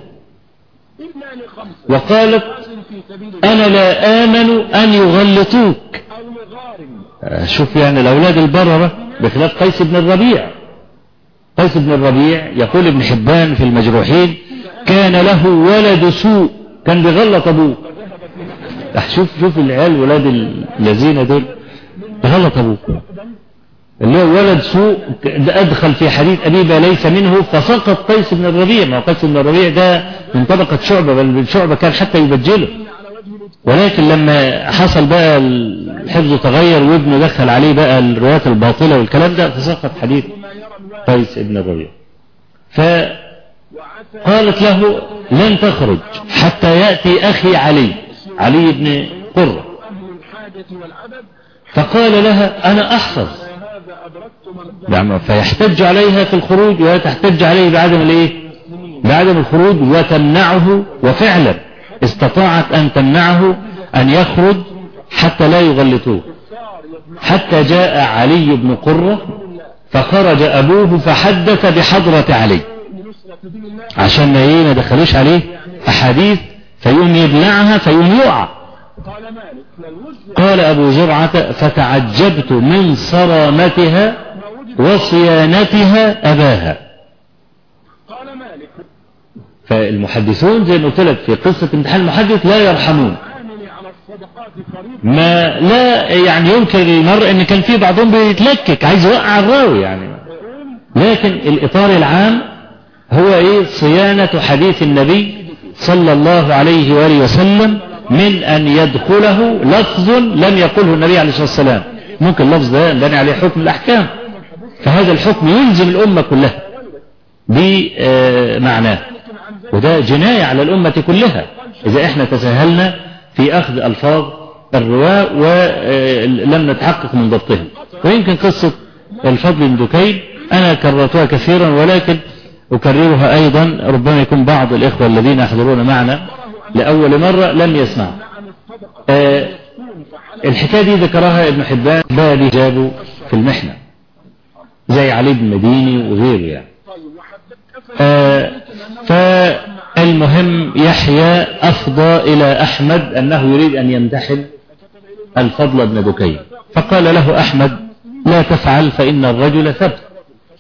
وقالت انا لا امن ان يغلطوك شوف يعني الاولاد البررة بخلاف قيس بن الربيع قيس بن الربيع يقول ابن حبان في المجروحين كان له ولد سوء كان بيغلط ابوه شوف شوف العيال ولاد الذين دول بيغلط ابوه اللي هو ولد سوء ده ادخل في حديث ابي ما ليس منه فسقط قيس بن الربيع ما قيس بن الربيع ده من طبقة شعبة بل شعبة كان حتى يبجله ولكن لما حصل بقى الحفظ تغير وابنه دخل عليه بقى الروايات الباطلة والكلام ده فسقط حديث قيس بن الربيع فقالت له لن تخرج حتى يأتي أخي علي علي بن قرة فقال لها أنا أحفظ يعني فيحتج عليها في الخروج وهي تحتج عليه بعدم الايه بعدم الخروج وتمنعه وفعلا استطاعت أن تمنعه أن يخرج حتى لا يغلطوه حتى جاء علي بن قرة فخرج أبوه فحدث بحضرة علي عشان ما ايه ما دخلوش عليه أحاديث فيقوم يبلعها فيقوم يقع قال أبو زرعة فتعجبت من صرامتها وصيانتها أباها فالمحدثون زي ما قلت لك في قصة امتحان المحدث لا يرحمون ما لا يعني ينكر المرء ان كان في بعضهم بيتلكك عايز يوقع الراوي يعني لكن الاطار العام هو ايه صيانة حديث النبي صلى الله عليه وآله وسلم من ان يدخله لفظ لم يقله النبي عليه الصلاة والسلام ممكن اللفظ ده ينبني عليه حكم الاحكام فهذا الحكم يلزم الامة كلها بمعناه وده جناية على الامة كلها اذا احنا تساهلنا في اخذ الفاظ الرواة ولم نتحقق من ضبطهم ويمكن قصة الفضل بن دكين انا كررتها كثيرا ولكن اكررها ايضا ربما يكون بعض الاخوة الذين يحضرون معنا لاول مرة لم يسمع آه الحكاية دي ذكرها ابن حبان بالي جابوا في المحنة زي علي بن مديني وغيره يعني آه فالمهم يحيى أفضى إلى أحمد أنه يريد أن يمتحن الفضل بن دكين فقال له أحمد لا تفعل فإن الرجل ثبت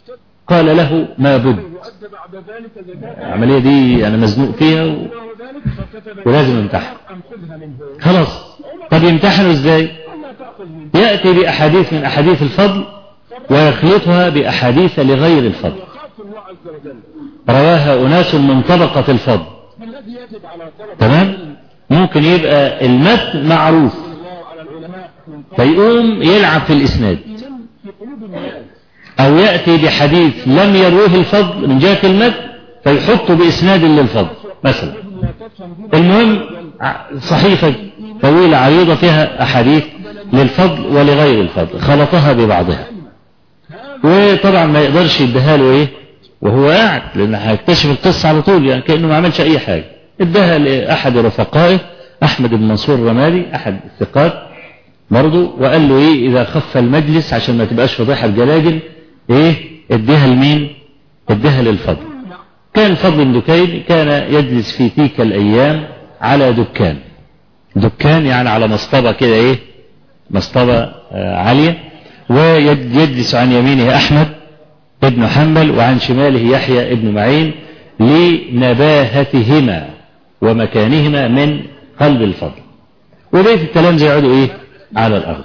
قال له ما بد وأدى بعد ذلك زكاة العملية دي أنا مزنوق فيها و... له ذلك فكتب ولازم يمتحن أن خذها منه خلاص طب يمتحنوا ازاي ألا تأخذ منه يأتي بأحاديث من أحاديث الفضل ويخلطها بأحاديث لغير الفضل يخاف الله عز وجل رواها أناس من طبقة الفضل الذي يجب على طلب تمام ممكن يبقى المتن معروف الله على العلماء من قبل فيقوم يلعب في الإسناد في قلوب الناس أو يأتي بحديث لم يروه الفضل من جهة المتن فيحطه بإسناد للفضل مثلا لا تفهم دون المهم ع- صحيفة طويلة عريضة فيها أحاديث للفضل ولغير الفضل خلطها ببعضها وطبعا ما يقدرش يديها له ايه وهو قاعد لان هيكتشف القصة على طول يعني كأنه ما عملش اي حاجة اداها لأحد رفقائه أحمد بن منصور الرمادي أحد الثقات برضه وقال له ايه إذا خف المجلس عشان ما تبقاش فضيحة بجلاجل ايه اديها لمين اديها للفضل كان فضل بن دكين كان يجلس في تلك الأيام على دكان دكان يعني على مصطبة كده ايه مصطبة آه، عالية ويجلس عن يمينه أحمد ابن حنبل وعن شماله يحيى ابن معين لنباهتهما ومكانهما من قلب الفضل وبيت التلامذة يقعدوا ايه على الأرض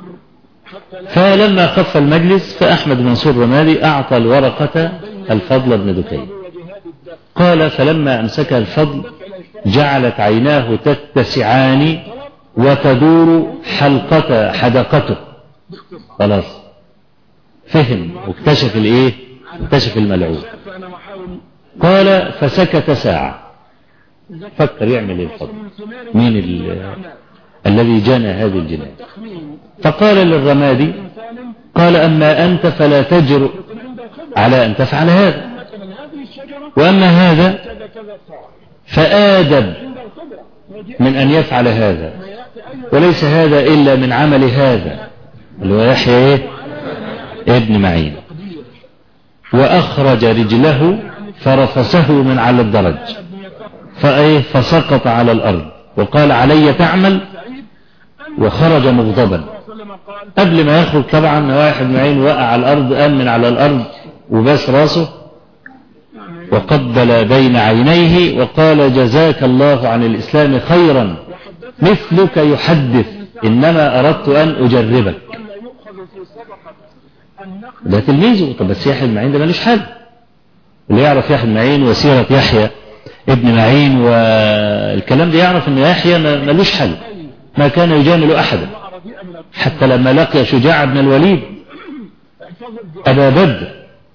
فلما خف المجلس فأحمد منصور رمادي أعطى الورقة الفضل بن دكين وجهاد الدفع قال فلما أمسكها الفضل جعلت عيناه تتسعان وتدور حلقة حدقته خلاص فهم واكتشف الايه اكتشف الملعون فأنا محاول قال فسكت ساعة فكر يعمل ايه الفضل من ثمار مين ال- الذي جنى هذه الجناية تخمين فقال للرمادي سالم قال أما أنت فلا تجرؤ يكون عنده خبرة على أن تفعل هذا مثلا هذه الشجرة وأما هذا كذا كذا صار فآدب عنده الخبرة وجاء من أن يفعل هذا يأتي أي وليس هذا إلا من عمل هذا اللي هو يحيى إيه؟ ابن معين وأخرج رجله فرفسه من على الدرج فإيه فسقط على الأرض وقال علي تعمل وخرج مغضبا وسلم قال قبل ما يخرج طبعا واحد معين وقع على الأرض قام من على الأرض وباس راسه وقبل بين عينيه وقال جزاك الله عن الإسلام خيرا مثلك يحدث إنما أردت أن أجربك قال لا يؤخذ في صدقة النخل ده تلميذه طب بس يحيى بن معين ده ملوش حل اللي يعرف يحيى بن معين وسيرة يحيى ابن معين والكلام ده يعرف ان يحيى ما- ملوش حل ما كان يجامل أحدا رديئة من حتى لما لقي شجاع بن الوليد احفظ الدعاء أبا بدر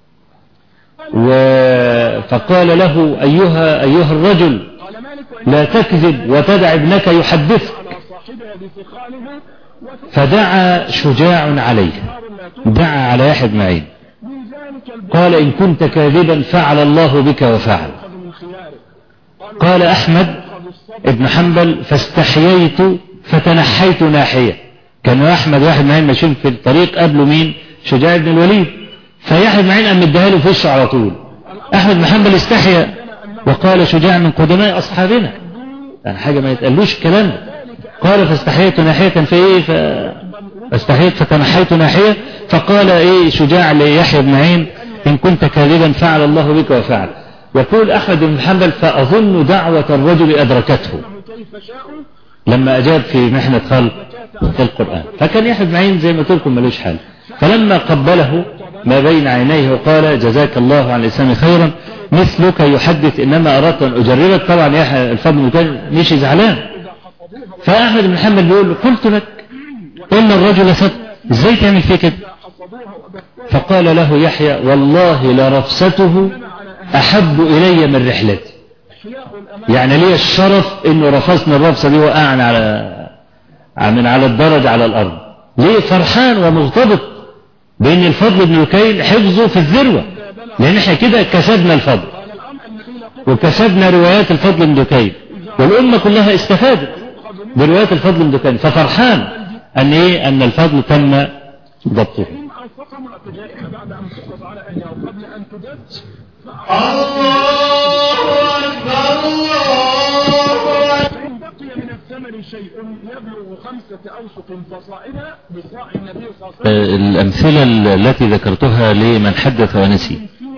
و... فقال له أيها أيها الرجل قال مالك وإن لا تكذب وتدع ابنك يحدثك على صاحبها بثقالها فدعا شجاع عليه وثمار لا تؤخذ دعا على يحيى بن معين من ذلك البر قال إن كنت كاذبا فعل الله بك وفعل يؤخذ من خيارك قالوا قال أحمد يؤخذ الصدقة ابن حنبل فاستحييت فتنحيت ناحية كان أحمد واحد معين ماشيين في الطريق قبله مين شجاع بن الوليد فيحيى بن معين قام مديها له في وشه على طول أحمد بن حنبل استحيا وقال شجاع من قدماء أصحابنا يعني حاجة ما يتقالوش الكلام ده قال فاستحييت ناحية فإيه ف... فاستحييت فتنحيت ناحية فقال إيه شجاع ليحيى بن معين إن كنت كاذبا فعل الله بك وفعل يقول أحمد بن حنبل فأظن دعوة الرجل أدركته كيف شاءوا لما أجاب في محنة خلق القرآن فكان يحيى بن معين زي ما قلت لكم ملوش حل فلما قبله ما بين عينيه وقال جزاك الله عن الإسلام خيرا مثلك يحدث إنما أردت أن أجربك طبعا يحيى الفضل كان مشي زعلان فأحمد بن حنبل بيقول له قلت لك إن الرجل صدق إزاي تعمل فيه كده حصدوها وبثوها فقال له يحيى والله لرفسته أحب إلي من رحلتي احياء الأمان يعني ليه الشرف انه رفسنا الرفسه دي وقعنا على من على الدرج على الارض ليه فرحان ومغتبط بان الفضل بن لكين حفظه في الذروه لان احنا كده كسبنا الفضل قال الأمر أن قيل قل وكسبنا روايات الفضل بن لكين والامه كلها استفادت بروايات الفضل بن لكين ففرحان ان ايه ان الفضل تم ضبطه إن أنفقهم الجائحة بعد أن سقط على أهلها وقبل أن تدد فإن بقي من الثمن شيء يبلغ خمسة أوسق فصاعدا بصاع النبي صلى الله عليه وسلم الامثله التي ذكرتها لمن حدث ونسي فيه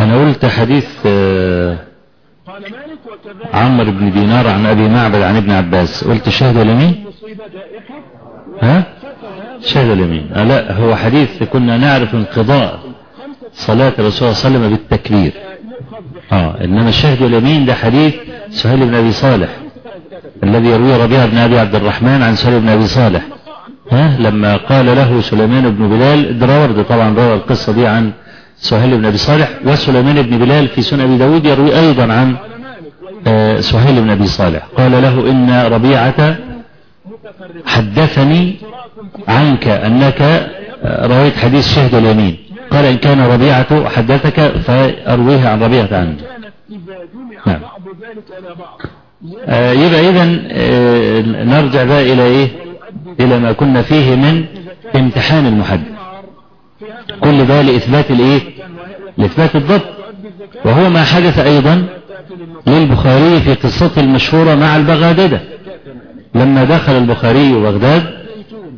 أنا قلت حديث آه، قال مالك وكذلك عمرو بن دينار عن أبي معبد عن ابن عباس قلت شهد اليمين مصيب جائحة ها فترى هذا شهد اليمين آه لا هو حديث كنا نعرف انقضاء صلاة الرسول صلى الله عليه وسلم بالتكبير يؤخذ اه انما الشهد اليمين ده حديث سهيل بن ابي صالح الذي يرويه ربيعه بن ابي عبد الرحمن عن سهيل بن ابي صالح ها لما قال له سليمان بن بلال الدراورد طبعا روى القصه دي عن سهيل بن ابي صالح وسليمان بن بلال في سنن ابي داود يروي ايضا عن قال مالك وإن آه، سهيل بن ابي صالح قال له ان ربيعه متفرق حدثني تراكم في عنك انك آه، رويت حديث شهد اليمين قال ان كان ربيعه حدثك فارويه عن ربيعه عنه كانت إذا جمع نعم. بعض ذلك إلى بعض آه، يبقى اذا نرجع بقى الى ايه ويؤدي الى ما كنا فيه من امتحان المحدث النار في هذا كل ده لاثبات الايه المكان وهي لاثبات الضبط تؤدي الزكاة وهو ما حدث ايضا تأكل النص للبخاري في قصته المشهورة مع البغاددة لما دخل البخاري بغداد زيتون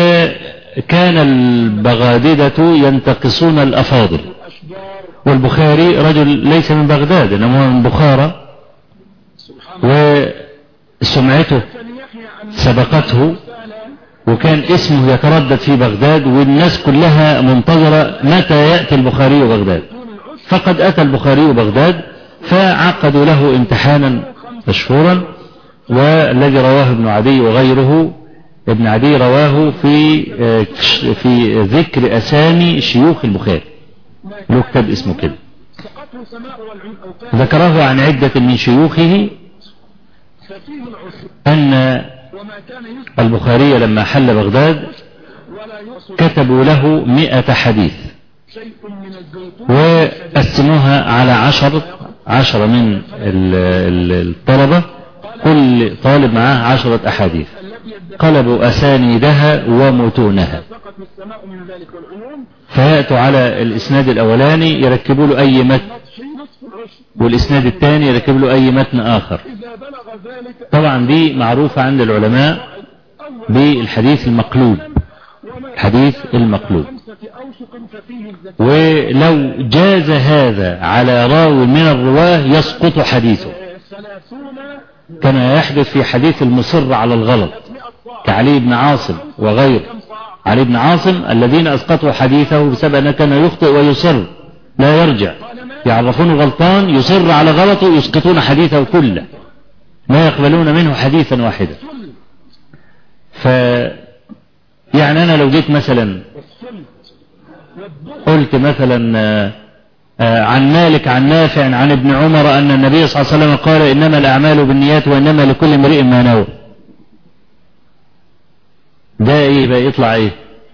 وكان البغاددة ينتقصون الأفاضل أشجار والبخاري رجل ليس من بغداد إنما هو من بخارى سبحان الله وسمعته فليحيى عن سبقته رسالة وكان اسمه يتردد في بغداد والناس كلها منتظرة متى يأتي البخاري بغداد دون العشر فقد أتى البخاري بغداد فعقدوا له امتحانا مشهورا والذي رواه ابن عدي وغيره ابن عدي رواه في آه، في ذكر أسامي شيوخ البخاري له كتاب اسمه كده سقطه سماء والعين أو كان ذكره عن عدة من شيوخه ففيه العشر أن وما كان يسقط البخاري لما حل بغداد ولا يوصل كتبوا له مئة حديث شيء من الزيتون وقسموها على عشر عشرة من ال- ال- الطلبة كل طالب معاه عشرة أحاديث الذي يدخل قلبوا أسانيدها ومتونها سقط السماء من ذلك والعيون فيأتوا على الإسناد الأولاني يركبوا له أي متن نطحي نصف العشر والإسناد الثاني يركب له أي متن آخر إذا بلغ ذلك طبعا دي معروفة عند العلماء أول بالحديث المقلوب وما الحديث المقلوب خمسة أوسق ففيه الزكاة ولو جاز هذا على راو من الرواه يسقط حديثه ثلاثون كما يحدث في حديث المصر على الغلط مئة صاع كعلي بن عاصم وغيره كم صاع علي بن عاصم الذين أسقطوا حديثه بسبب أنه كان يخطئ ويصر لا يرجع قال ما يعرفونه غلطان يصر على غلطه يسقطون حديثه كله ما يقبلون منه حديثا واحدا السل ف يعني أنا لو جيت مثلا والسل والضغط قلت مثلا آه، آه، عن مالك عن نافع عن ابن عمر أن النبي صلى الله عليه وسلم قال إنما الأعمال بالنيات وإنما لكل امرئ ما نوى ده إيه بقى يطلع إيه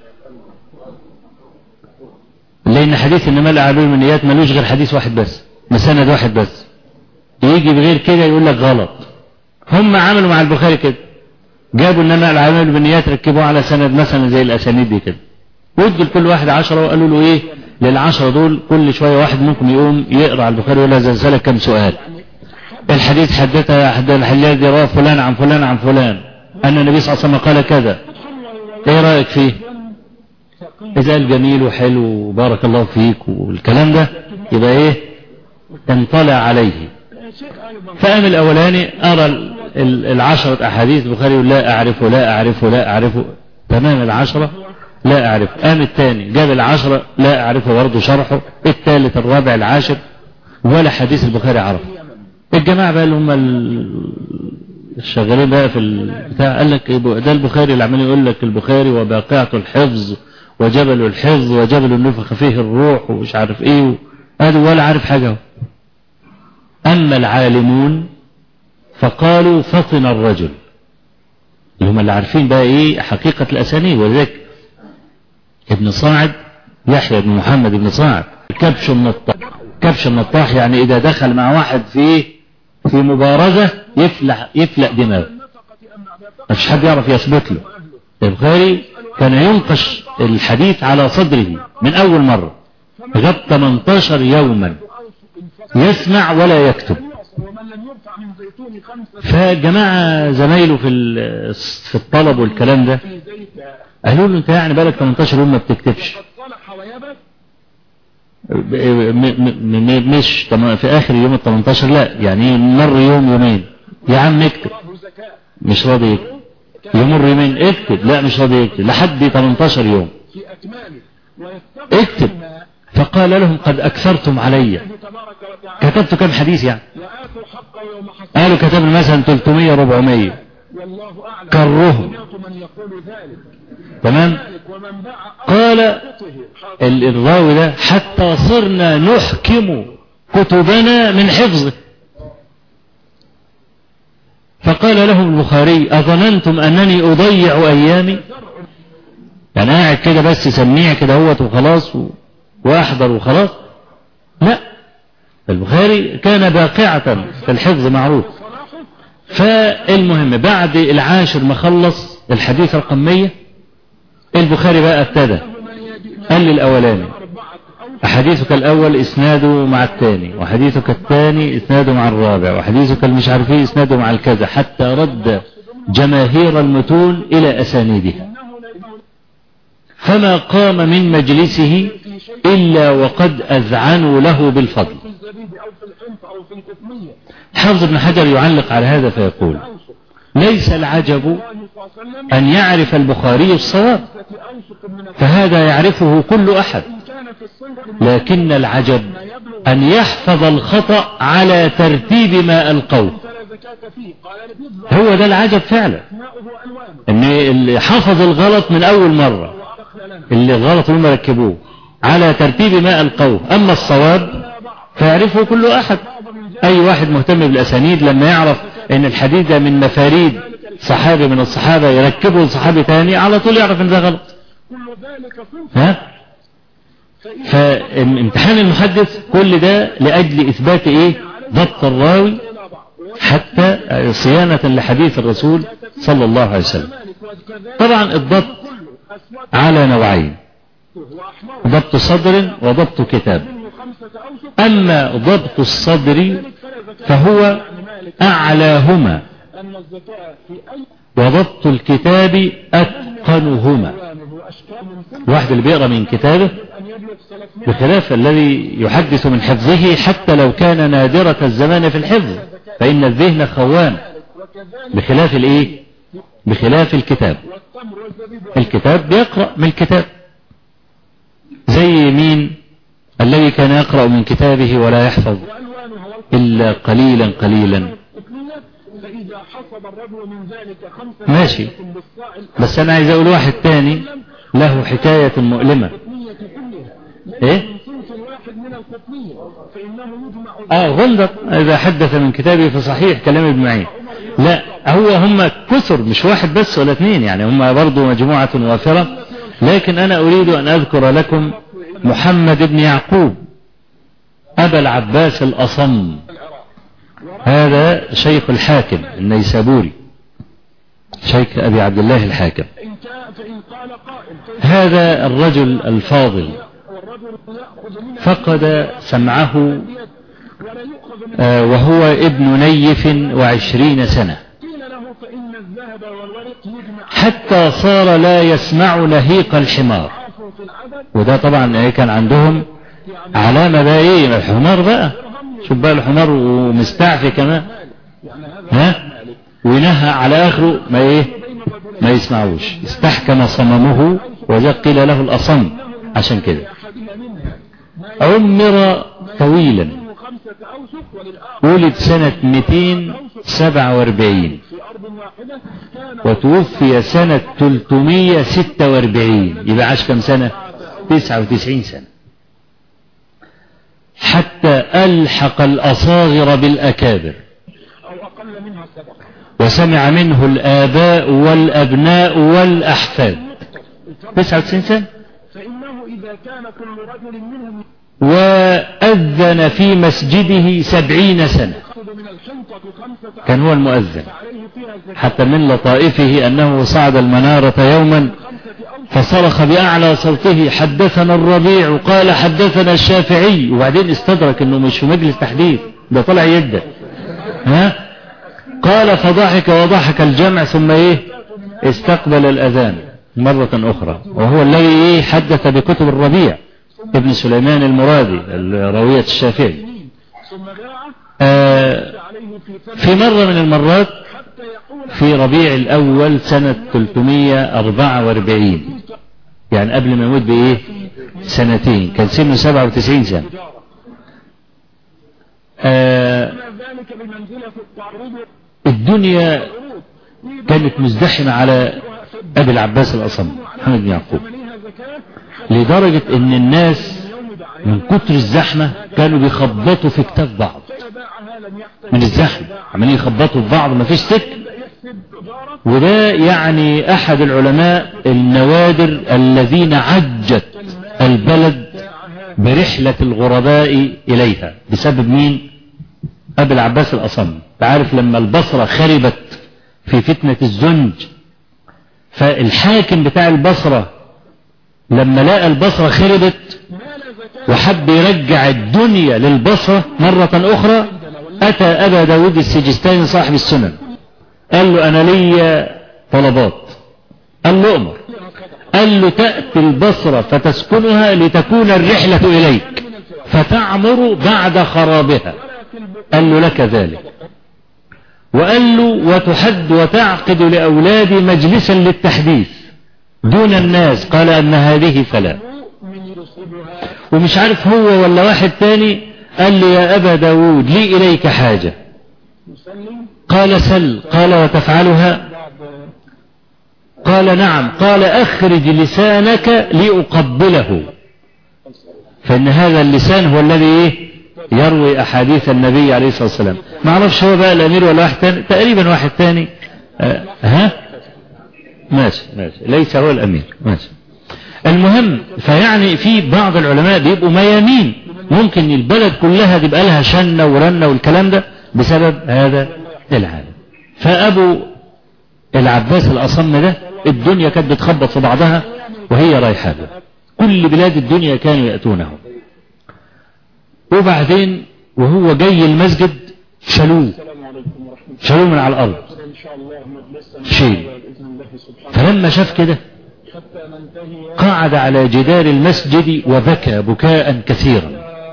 لأن حديث إنما الأعمال بالنيات ملوش غير حديث واحد بس مسند واحد بس يجي بغير كده يقول لك غلط هم عملوا مع البخاري كده جابوا إنما الأعمال بالنيات ركبوه على سند مثلا زي الأسانيد دي كده وادوا لكل واحد عشرة وقالوا له ايه للعشرة دول كل شوية واحد منكم يقوم يقرأ على البخاري ولا زلزلة كم سؤال الحديث حدثها حد الذي رواه فلان عن فلان عن فلان أن النبي صلى الله عليه وسلم قال كذا ايه رأيك فيه إذا قال جميل وحلو وبارك الله فيك والكلام ده يبقى ايه انطلع عليه شيء أيضا فقام الأولاني أرى ال- ال- العشرة أحاديث البخاري يقول لا أعرفه لا أعرفه لا أعرفه تمام العشرة لا أعرفه قام الثاني جاب العشرة لا أعرفه برضه شرحه الثالث الرابع العاشر ولا حديث البخاري عرفه الجماعة بقى اللي هم ال- الشغالين بقى في البتاع قال لك إيه بقى ده البخاري اللي عمال يقول لك البخاري وباقعة الحفظ وجبل الحفظ وجبل النفخ فيه الروح ومش عارف ايه هذا ولا عارف حاجة هو. أما العالمون فقالوا فطن الرجل اللي هم اللي عارفين بقى ايه حقيقة الأسانيد ولذلك ابن صاعد يحيى بن محمد بن صاعد كبش النطاح كبش النطاح يعني إذا دخل مع واحد في في مبارزة يفلح يفلق دماغه النفقة أم عبادة ما فيش حد يعرف يثبت له البخاري كان ينقش الحديث على صدره من أول مرة غاب 18 يوما أوسق فقط يسمع ولا يكتب يعصر ومن لم يرفع من زيتون خمسة فجماعة زمايله في ال- في الطلب والكلام ده في زيت قالوا له انت يعني بالك 18 يوم ما بتكتبش قد صلح ويبت م- م- م- مش طم- في آخر يوم ال 18 لا يعني مر يوم يومين يا عم اكتب الله زكاة مش راضي يكتب يمر يومين اكتب لا مش راضي يكتب لحد 18 يوم في أكماله ويستغفر اكتب بما فقال لهم قد أكثرتم علي الله تبارك وتعالى كتبت كم حديث يعني وآتوا الحق يوم حصاد قالوا كتبنا مثلا 300 400 والله أعلم كرهم. سمعت من يقول ذلك تمام ذلك ومن باع قال أوقاته حاضر. ال- الراوي ده حتى صرنا نحكم كتبنا من حفظه فقال لهم البخاري أظننتم أنني أضيع أيامي يعني قاعد كده بس سميع كده هوت وخلاص و... وأحضر وخلاص لا البخاري كان باقعة في الحفظ معروف صلاحه فالمهم بعد العاشر ما خلص الحديث رقم 100 البخاري بقى ابتدى من يبيع قال لي الأولاني أربعة أو حديثك الأول إسناده مع الثاني وحديثك الثاني إسناده مع الرابع وحديثك المش عارف إيه إسناده مع الكذا حتى رد جماهير المتون إلى أسانيدها أنه لا يبيع فما قام من مجلسه في شيء إلا وقد أذعنوا له بالفضل في الزبيب أو في الحنطة أو في القطمية حافظ ابن حجر يعلق على هذا فيقول أوسق ليس العجب الله صلى الله عليه وسلم أن يعرف البخاري الصواب ستة أوسق من الحنطة فهذا يعرفه كل أحد إن كان في الصنف لكن العجب ما يبلغ أن يحفظ الخطأ على ترتيب ما ألقوه فلا زكاة فيه قال لبيض هو ده العجب فعلا أسماؤه ألوانه ان اللي حفظ الغلط من اول مرة وأدخل لنا اللي الغلط هم ركبوه على ترتيب ما القوه اما الصواب فيعرفه كل احد اي واحد مهتم بالاسانيد لما يعرف ان الحديث ده من مفاريد صحابي من الصحابة يركبه لصحابي تاني على طول يعرف ان ده غلط كل ذلك صنف ها فامتحان المحدث كل ده لاجل اثبات ايه ضبط الراوي إلى بعض حتى صيانة لحديث الرسول صلى الله عليه وسلم وكذلك وكذلك طبعا الضبط كله أسود على نوعين وأحمر ضبط صدر وضبط كتاب منه خمسة أوسق أما ضبط الصدر ذلك فلا زكاة فهو يعني مالك أعلاهما أن الزكاة في أي وضبط الكتاب أتقنهما ألوانه وأشكال من ثم الواحد اللي بيقرأ من كتابه أن يبلغ 300 بخلاف الذي يحدث من حفظه حتى لو كان نادرة الزمان في الحفظ فإن الذهن خوان وكذلك بخلاف الإيه بخلاف الكتاب والتمر والزبيب الكتاب بيقرأ من الكتاب زي مين الذي كان يقرأ من كتابه ولا يحفظ وألوانها والقطمية إلا قليلا قليلا فإذا حصد الرجل من ذلك خمسة ماشي. أوسق بالصاع بس أنا عايز أقول واحد تاني له حكاية مؤلمة القطمية كلها إيه من صنف واحد من القطمية فإنه يجمع آه غندر إذا حدث من كتابه فصحيح كلام ابن معين لا هو هم كثر مش واحد بس ولا اثنين يعني هم برضو مجموعة وافرة لكن أنا أريد أن أذكر لكم محمد بن يعقوب أبا العباس الأصم هذا شيخ الحاكم النيسابوري شيخ أبي عبد الله الحاكم إن كان فإن قال قائل كيف هذا الرجل الفاضل والرجل يأخذ منها فقد سمعه ولا يؤخذ من آه، وهو ابن نيف وعشرين سنة قيل له فإن الذهب والورق يجمع حتى صار لا يسمع لهيق الحمار عافوا في العدد وده طبعا ايه كان عندهم يعني علامة بقى ايه الحمار بقى شوف بقى الحمار ومستعفي كمان يعني هذا ها ونهى على اخره ما ايه بين الرجلين ما يسمعوش استحكم صممه وجاء قيل له الاصم عشان كده أحدها منها ما عمر طويلا منه خمسة أوسق وللآخر ولد سنة 247 في أرض واحدة كان وتوفي سنة 346 يبقى عاش كم سنة 99 سنة حتى ألحق الأصاغر بالأكابر أو أقل منها سبق وسمع منه الآباء والأبناء والأحفاد 99 سنة فإنه إذا كان كل رجل منهم وأذن في مسجده سبعين سنة يأخذ من الحنطة خمسة كان هو المؤذن فعليه فيها الزكاة حتى من لطائفه أنه صعد المنارة يوما خمسة أوسق فصرخ بأعلى صوته حدثنا الربيع قال حدثنا الشافعي وبعدين استدرك انه مش في مجلس تحديث ده طلع يده ها قال فضحك وضحك الجمع ثم ايه استقبل الاذان مرة اخرى وهو الذي ايه حدث بكتب الربيع ابن سليمان المرادي راوية الشافعي ثم باع آه عليه في ثمن في مرة من المرات حتى يقول في ربيع الأول سنة 344 يعني قبل ما يموت بإيه سنتين كان سنه 97 سنة تجارة آه كان ذلك بمنزلة التعريض الدنيا والعروض كانت مزدحمة على أبي العباس الأصم محمد بن يعقوب ثمنها زكاة حتى لدرجة إن الناس يوم دعاها من كتر الزحمة كانوا بيخبطوا في كتاب بعض فإذا باعها لم يحتج من الزحمة عمالين يخبطوا في بعض مفيش سك يبدأ يحسب تجارة وده يعني أحد العلماء النوادر الذين عجت البلد برحلة الغرباء إليها بسبب مين؟ أبي العباس الأصم تعرف لما البصرة خربت في فتنة الزنج فالحاكم بتاع البصرة لما لقى البصرة خربت ما لا زكاة وحب يرجع الدنيا للبصرة مرة أخرى أتى أبا داود السجستاني صاحب السنن قال له أنا لي طلبات قال له أمر قال له تأتي البصرة فتسكنها لتكون الرحلة إليك فتعمر بعد خرابها قال له لك ذلك وقال له وتحد وتعقد لأولادي مجلسا للتحديث دون الناس قال أن هذه فلا من يصيبها ومش عارف هو ولا واحد تاني قال لي يا أبا داود لي إليك حاجة يصلي قال سل قال وتفعلها بعد قال نعم قال أخرج لسانك لأقبله فإن هذا اللسان هو الذي إيه؟ يروي أحاديث النبي عليه الصلاة والسلام ما أعرفش هو بقى الأمير ولا واحد تاني تقريبا واحد تاني آه ها ماشي ماشي ليس هو الأمير ماشي المهم فيعني في بعض العلماء بيبقوا ميامين ممكن البلد كلها تبقى لها شنة ورنة والكلام ده بسبب هذا العالم فأبو العباس الأصم ده الدنيا كانت بتخبط في بعضها وهي رايحة له كل بلاد الدنيا كانوا يأتونه وبعدين وهو جاي المسجد شالوه السلام عليكم ورحمة الله شالوه من على الأرض إن شاء الله مجلسا شيء. بإذن الله سبحانه فلما شاف كده حتى ننتهي قعد على جدار المسجد وبكى بكاء كثيرا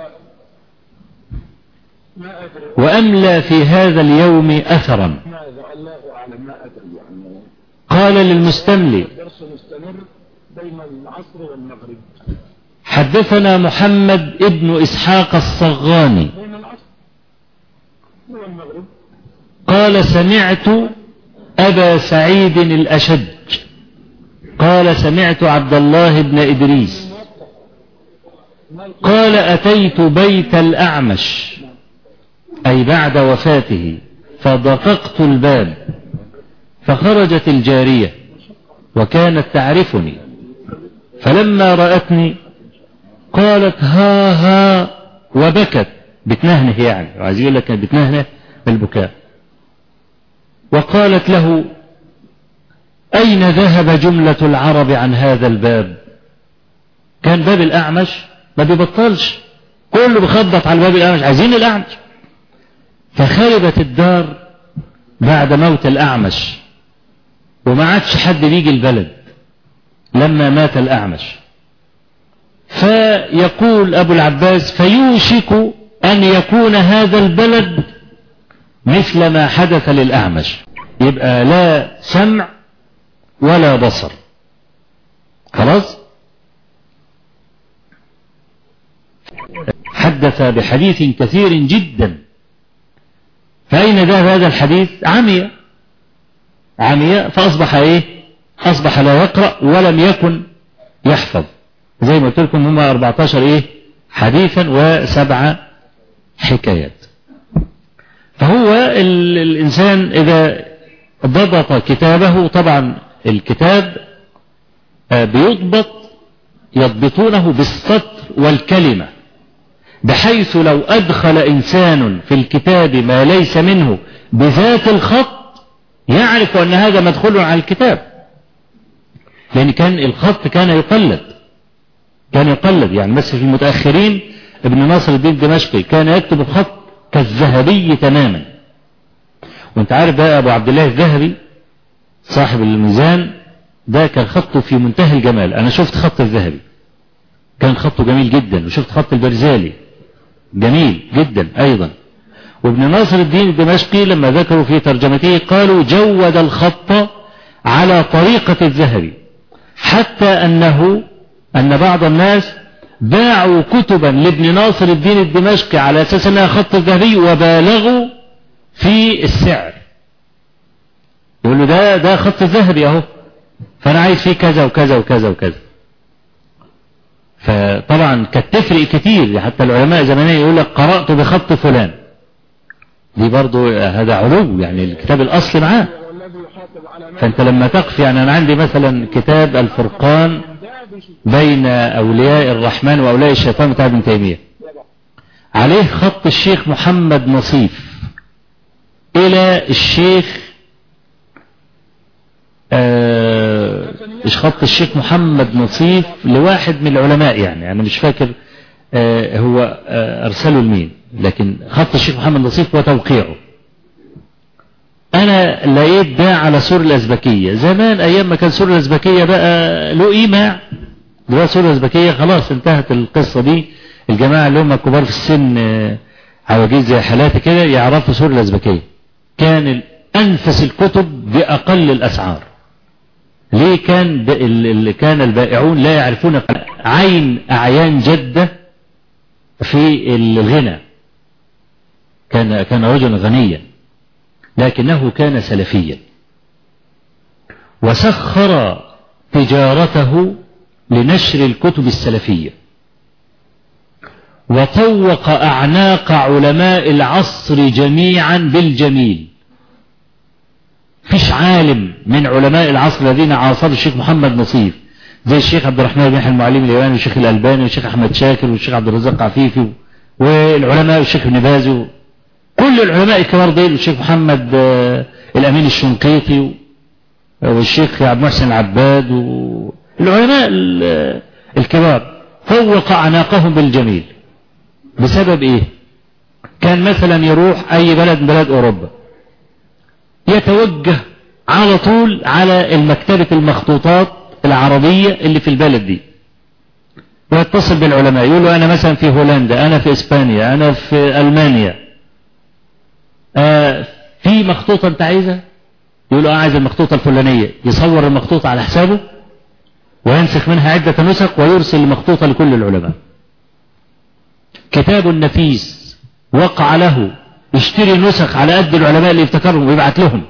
ما أدري وأملى في هذا اليوم أثرا ماذا الله أعلم ما أدري يعني قال للمستملي درس مستمر بين العصر والمغرب حدثنا محمد ابن إسحاق الصغاني بين العصر والمغرب قال سمعت أبا سعيد الأشج قال سمعت عبد الله بن إدريس قال أتيت بيت الأعمش أي بعد وفاته فدققت الباب فخرجت الجارية وكانت تعرفني فلما رأتني قالت ها ها وبكت بتنهنه يعني وعايز يقول لك كانت بتنهنه بالبكاء وقالت له أين ذهب جملة العرب عن هذا الباب كان باب الأعمش ما بيبطلش كله بيخبط على باب الأعمش عايزين الأعمش فخربت الدار بعد موت الأعمش وما عادش حد بيجي البلد لما مات الأعمش فيقول أبو العباس فيوشك أن يكون هذا البلد مثل ما حدث للأعمش يبقى لا سمع ولا بصر خلاص حدث بحديث كثير جدا فأين ذهب هذا الحديث عمي عمي فأصبح إيه أصبح لا يقرأ ولم يكن يحفظ زي ما قلت لكم هم 14 إيه حديثا وسبع حكايات فهو ال- الإنسان إذا ضبط كتابه طبعا الكتاب آه، بيضبط يضبطونه بالسطر والكلمة بحيث لو أدخل إنسان في الكتاب ما ليس منه بذات الخط يعرف أن هذا مدخول على الكتاب لأن كان الخط كان يقلد كان يقلد يعني مثل في المتأخرين ابن ناصر الدين الدمشقي كان يكتب الخط كالذهبي تماما وانت عارف بقى ابو عبد الله الذهبي صاحب الميزان ده كان خطه في منتهى الجمال انا شفت خط الذهبي كان خطه جميل جدا وشفت خط البرزالي جميل جدا أيضا وابن ناصر الدين الدمشقي لما ذكروا في ترجمته قالوا جود الخط على طريقة الذهبي حتى أنه أن بعض الناس باعوا كتبا لابن ناصر الدين الدمشقي على أساس أنها خط الذهبي وبالغوا في السعر يقول له ده ده خط الذهبي أهو فأنا عايز فيه كذا وكذا وكذا وكذا فطبعا كانت تفرق كتير حتى العلماء زمان يقول لك قرأت بخط فلان دي برضو هذا علو يعني الكتاب الأصل معاه والذي يحافظ على ما فأنت لما تقف يعني أنا عندي مثلا كتاب الفرقان بين أولياء الرحمن وأولياء الشيطان بتاع ابن تيمية عليه خط الشيخ محمد نصيف إلى الشيخ آه مش خط الشيخ محمد نصيف لواحد من العلماء يعني أنا مش فاكر آه هو آه أرسله لمين لكن خط الشيخ محمد نصيف وتوقيعه أنا لقيت ده على سور الأزبكية زمان أيام ما كان سور الأزبكية بقى له إيماع دلوقتي سور الأزبكية خلاص انتهت القصة دي الجماعة اللي هم كبار في السن آه، عواجيز زي حالاتي كده يعرفوا سور الأزبكية كان أنفس الكتب بأقل الأسعار ليه كان ب- ال- ال- كان البائعون لا يعرفون عين أعيان جدة في الغنى كان كان رجلا غنيا لكنه كان سلفيا وسخر تجارته لنشر الكتب السلفية وطوق أعناق علماء العصر جميعا بالجميل فيش عالم من علماء العصر الذين عاصروا الشيخ محمد نصيف زي الشيخ عبد الرحمن بن يحيى المعلم اليماني والشيخ الألباني والشيخ أحمد شاكر والشيخ عبد الرزاق عفيفي والعلماء والشيخ ابن باز كل العلماء الكبار دول والشيخ محمد آه، الأمين الشنقيطي والشيخ عبد المحسن العباد والعلماء ال- الكبار فوق أعناقهم بالجميل بسبب إيه؟ كان مثلا يروح أي بلد من بلاد أوروبا يتوجه على طول على المكتبة المخطوطات العربية اللي في البلد دي ويتصل بالعلماء يقول له أنا مثلا في هولندا أنا في إسبانيا أنا في ألمانيا آه في مخطوطة أنت عايزها يقول له آه عايز المخطوطة الفلانية يصور المخطوطة على حسابه وينسخ منها عدة نسخ ويرسل المخطوطة لكل العلماء كتاب نفيس وقع له يشتري نسخ على قد العلماء اللي يفتكرهم ويبعت لهم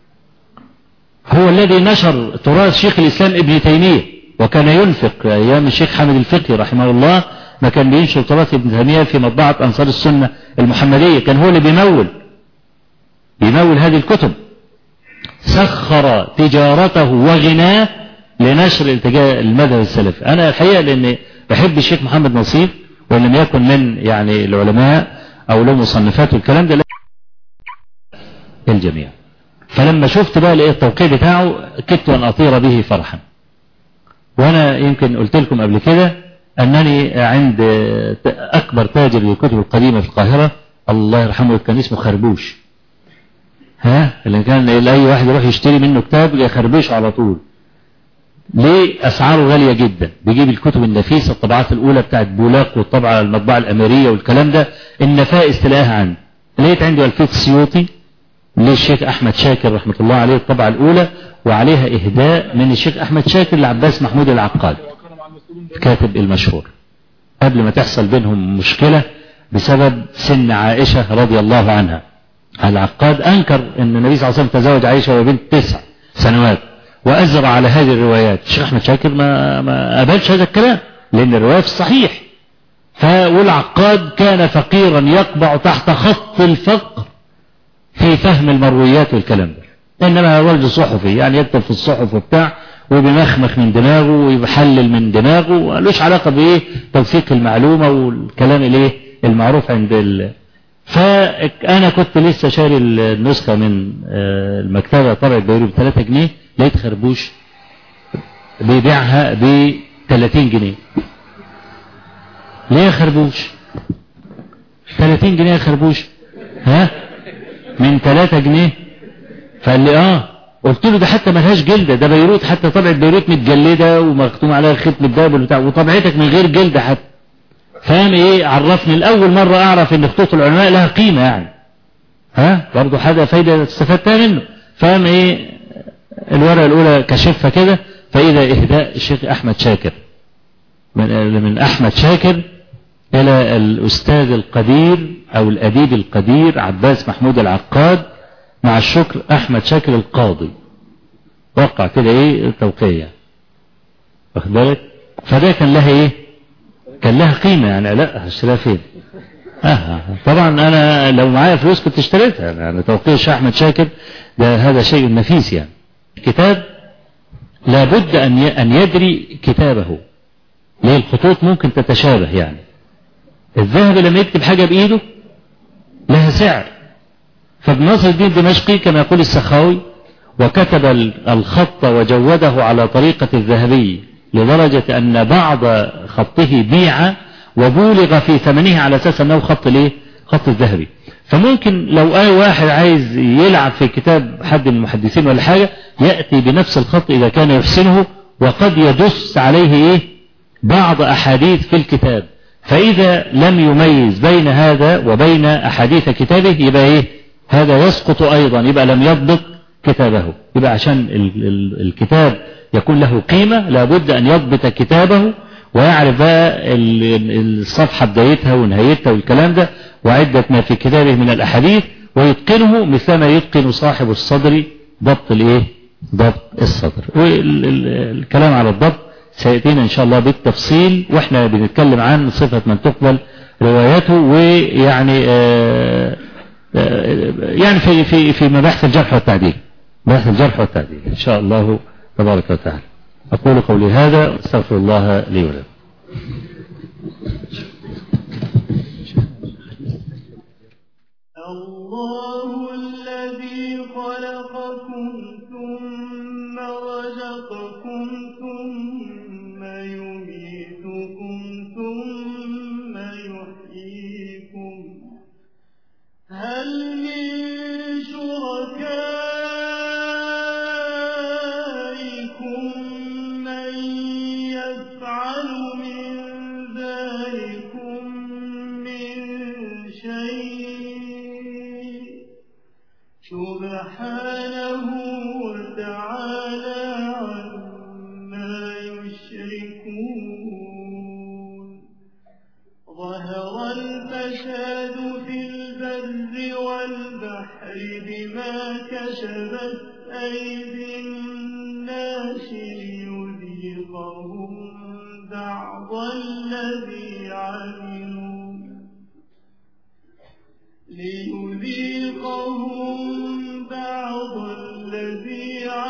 هو الذي نشر تراث شيخ الإسلام ابن تيمية وكان ينفق أيام الشيخ حامد الفقي رحمه الله ما كان بينشر تراث ابن تيمية في مطبعة أنصار السنة المحمدية كان هو اللي بيمول بيمول هذه الكتب سخر تجارته وغناه لنشر التجاه المذهب السلفي أنا الحقيقة لأني بحب الشيخ محمد نصير وإن لم يكن من يعني العلماء أو له مصنفات والكلام ده لا الجميع فلما شفت بقى لقيت التوقيع بتاعه كدت أن أطير به فرحا وأنا يمكن قلت لكم قبل كده أنني عند أكبر تاجر للكتب القديمة في القاهرة الله يرحمه كان اسمه خربوش ها اللي كان أي واحد يروح يشتري منه كتاب يخربشه على طول ليه أسعاره غالية جدا بيجيب الكتب النفيسة الطبعات الأولى بتاعت بولاق والطبعة المطبعة الأميرية والكلام ده النفائس تلاقيها عندي لقيت عنده الفيت سيوطي للشيخ أحمد شاكر رحمة الله عليه الطبعة الأولى وعليها إهداء من الشيخ أحمد شاكر لعباس محمود العقاد الكاتب المشهور قبل ما تحصل بينهم مشكلة بسبب سن عائشة رضي الله عنها العقاد أنكر أن النبي صلى الله عليه وسلم تزوج عائشة وبنت تسع سنوات وأزرع على هذه الروايات الشيخ أحمد شاكر ما, ما قبلش هذا الكلام لأن الرواية في الصحيح والعقاد كان فقيرا يقبع تحت خط الفقر في فهم المرويات والكلام ده إنما هو رجل صحفي يعني يكتب في الصحف وبتاع وبمخمخ من دماغه ويحلل من دماغه ملوش علاقة بإيه توثيق المعلومة والكلام الإيه المعروف عند ال... فأنا كنت لسه شاري النسخة من المكتبة طبعة بيروت ب 3 جنيه لقيت خربوش بيبيعها ب 30 جنيه ليه يا خربوش 30 جنيه يا خربوش ها من 3 جنيه فقال لي اه قلت له ده حتى ملهاش جلدة ده بيروت حتى طبعة بيروت متجلدة ومختوم عليها ختم الدهب بتاع وطبعتك من غير جلدة حتى فاهم ايه عرفني الأول مرة أعرف إن خطوط العلماء لها قيمة يعني ها برضه حاجة فايدة استفدتها منه فاهم ايه الورقة الأولى كشفها كده فإذا إهداء الشيخ أحمد شاكر من من أحمد شاكر إلى الأستاذ القدير أو الأديب القدير عباس محمود العقاد مع الشكر أحمد شاكر القاضي وقع كده إيه توقيع واخد بالك فده كان لها إيه كان لها قيمة يعني لا هشتريها فين آه طبعا أنا لو معايا فلوس كنت اشتريتها يعني توقيع الشيخ أحمد شاكر ده هذا شيء نفيس يعني كتاب لابد أن أن يدري كتابه ليه الخطوط ممكن تتشابه يعني الذهب لما يكتب حاجة بإيده لها سعر فابن نصر الدين الدمشقي كما يقول السخاوي وكتب الخط وجوده على طريقة الذهبي لدرجة أن بعض خطه بيع وبولغ في ثمنه على أساس أنه خط ليه خط الذهبي فممكن لو أي واحد عايز يلعب في كتاب حد من المحدثين ولا حاجة يأتي بنفس الخط إذا كان يحسنه وقد يدس عليه إيه بعض أحاديث في الكتاب فإذا لم يميز بين هذا وبين أحاديث كتابه يبقى إيه هذا يسقط أيضا يبقى لم يضبط كتابه يبقى عشان ال ال الكتاب يكون له قيمة لابد أن يضبط كتابه ويعرف بقى الصفحة بدايتها ونهايتها والكلام ده وعدة ما في كتابه من الأحاديث ويتقنه مثلما يتقن صاحب الصدر ضبط الايه ضبط الصدر والكلام على الضبط سيأتينا إن شاء الله بالتفصيل وإحنا بنتكلم عن صفة من تقبل روايته ويعني آآ آآ يعني في في في مباحث الجرح والتعديل مباحث الجرح والتعديل إن شاء الله تبارك وتعالى أقول قولي هذا استغفر الله لي ولكم الله الذي خلقكم ثم رزقكم ثم يميتكم ثم يحييكم هل من شركائكم من يفعل من ذلكم من شيء سبحانه وتعالى عما يشركون ظهر الفساد في البر والبحر بما كسبت أيدي الناس ليذيقهم بعض الذي عملوا ليذيقهم بعض الذي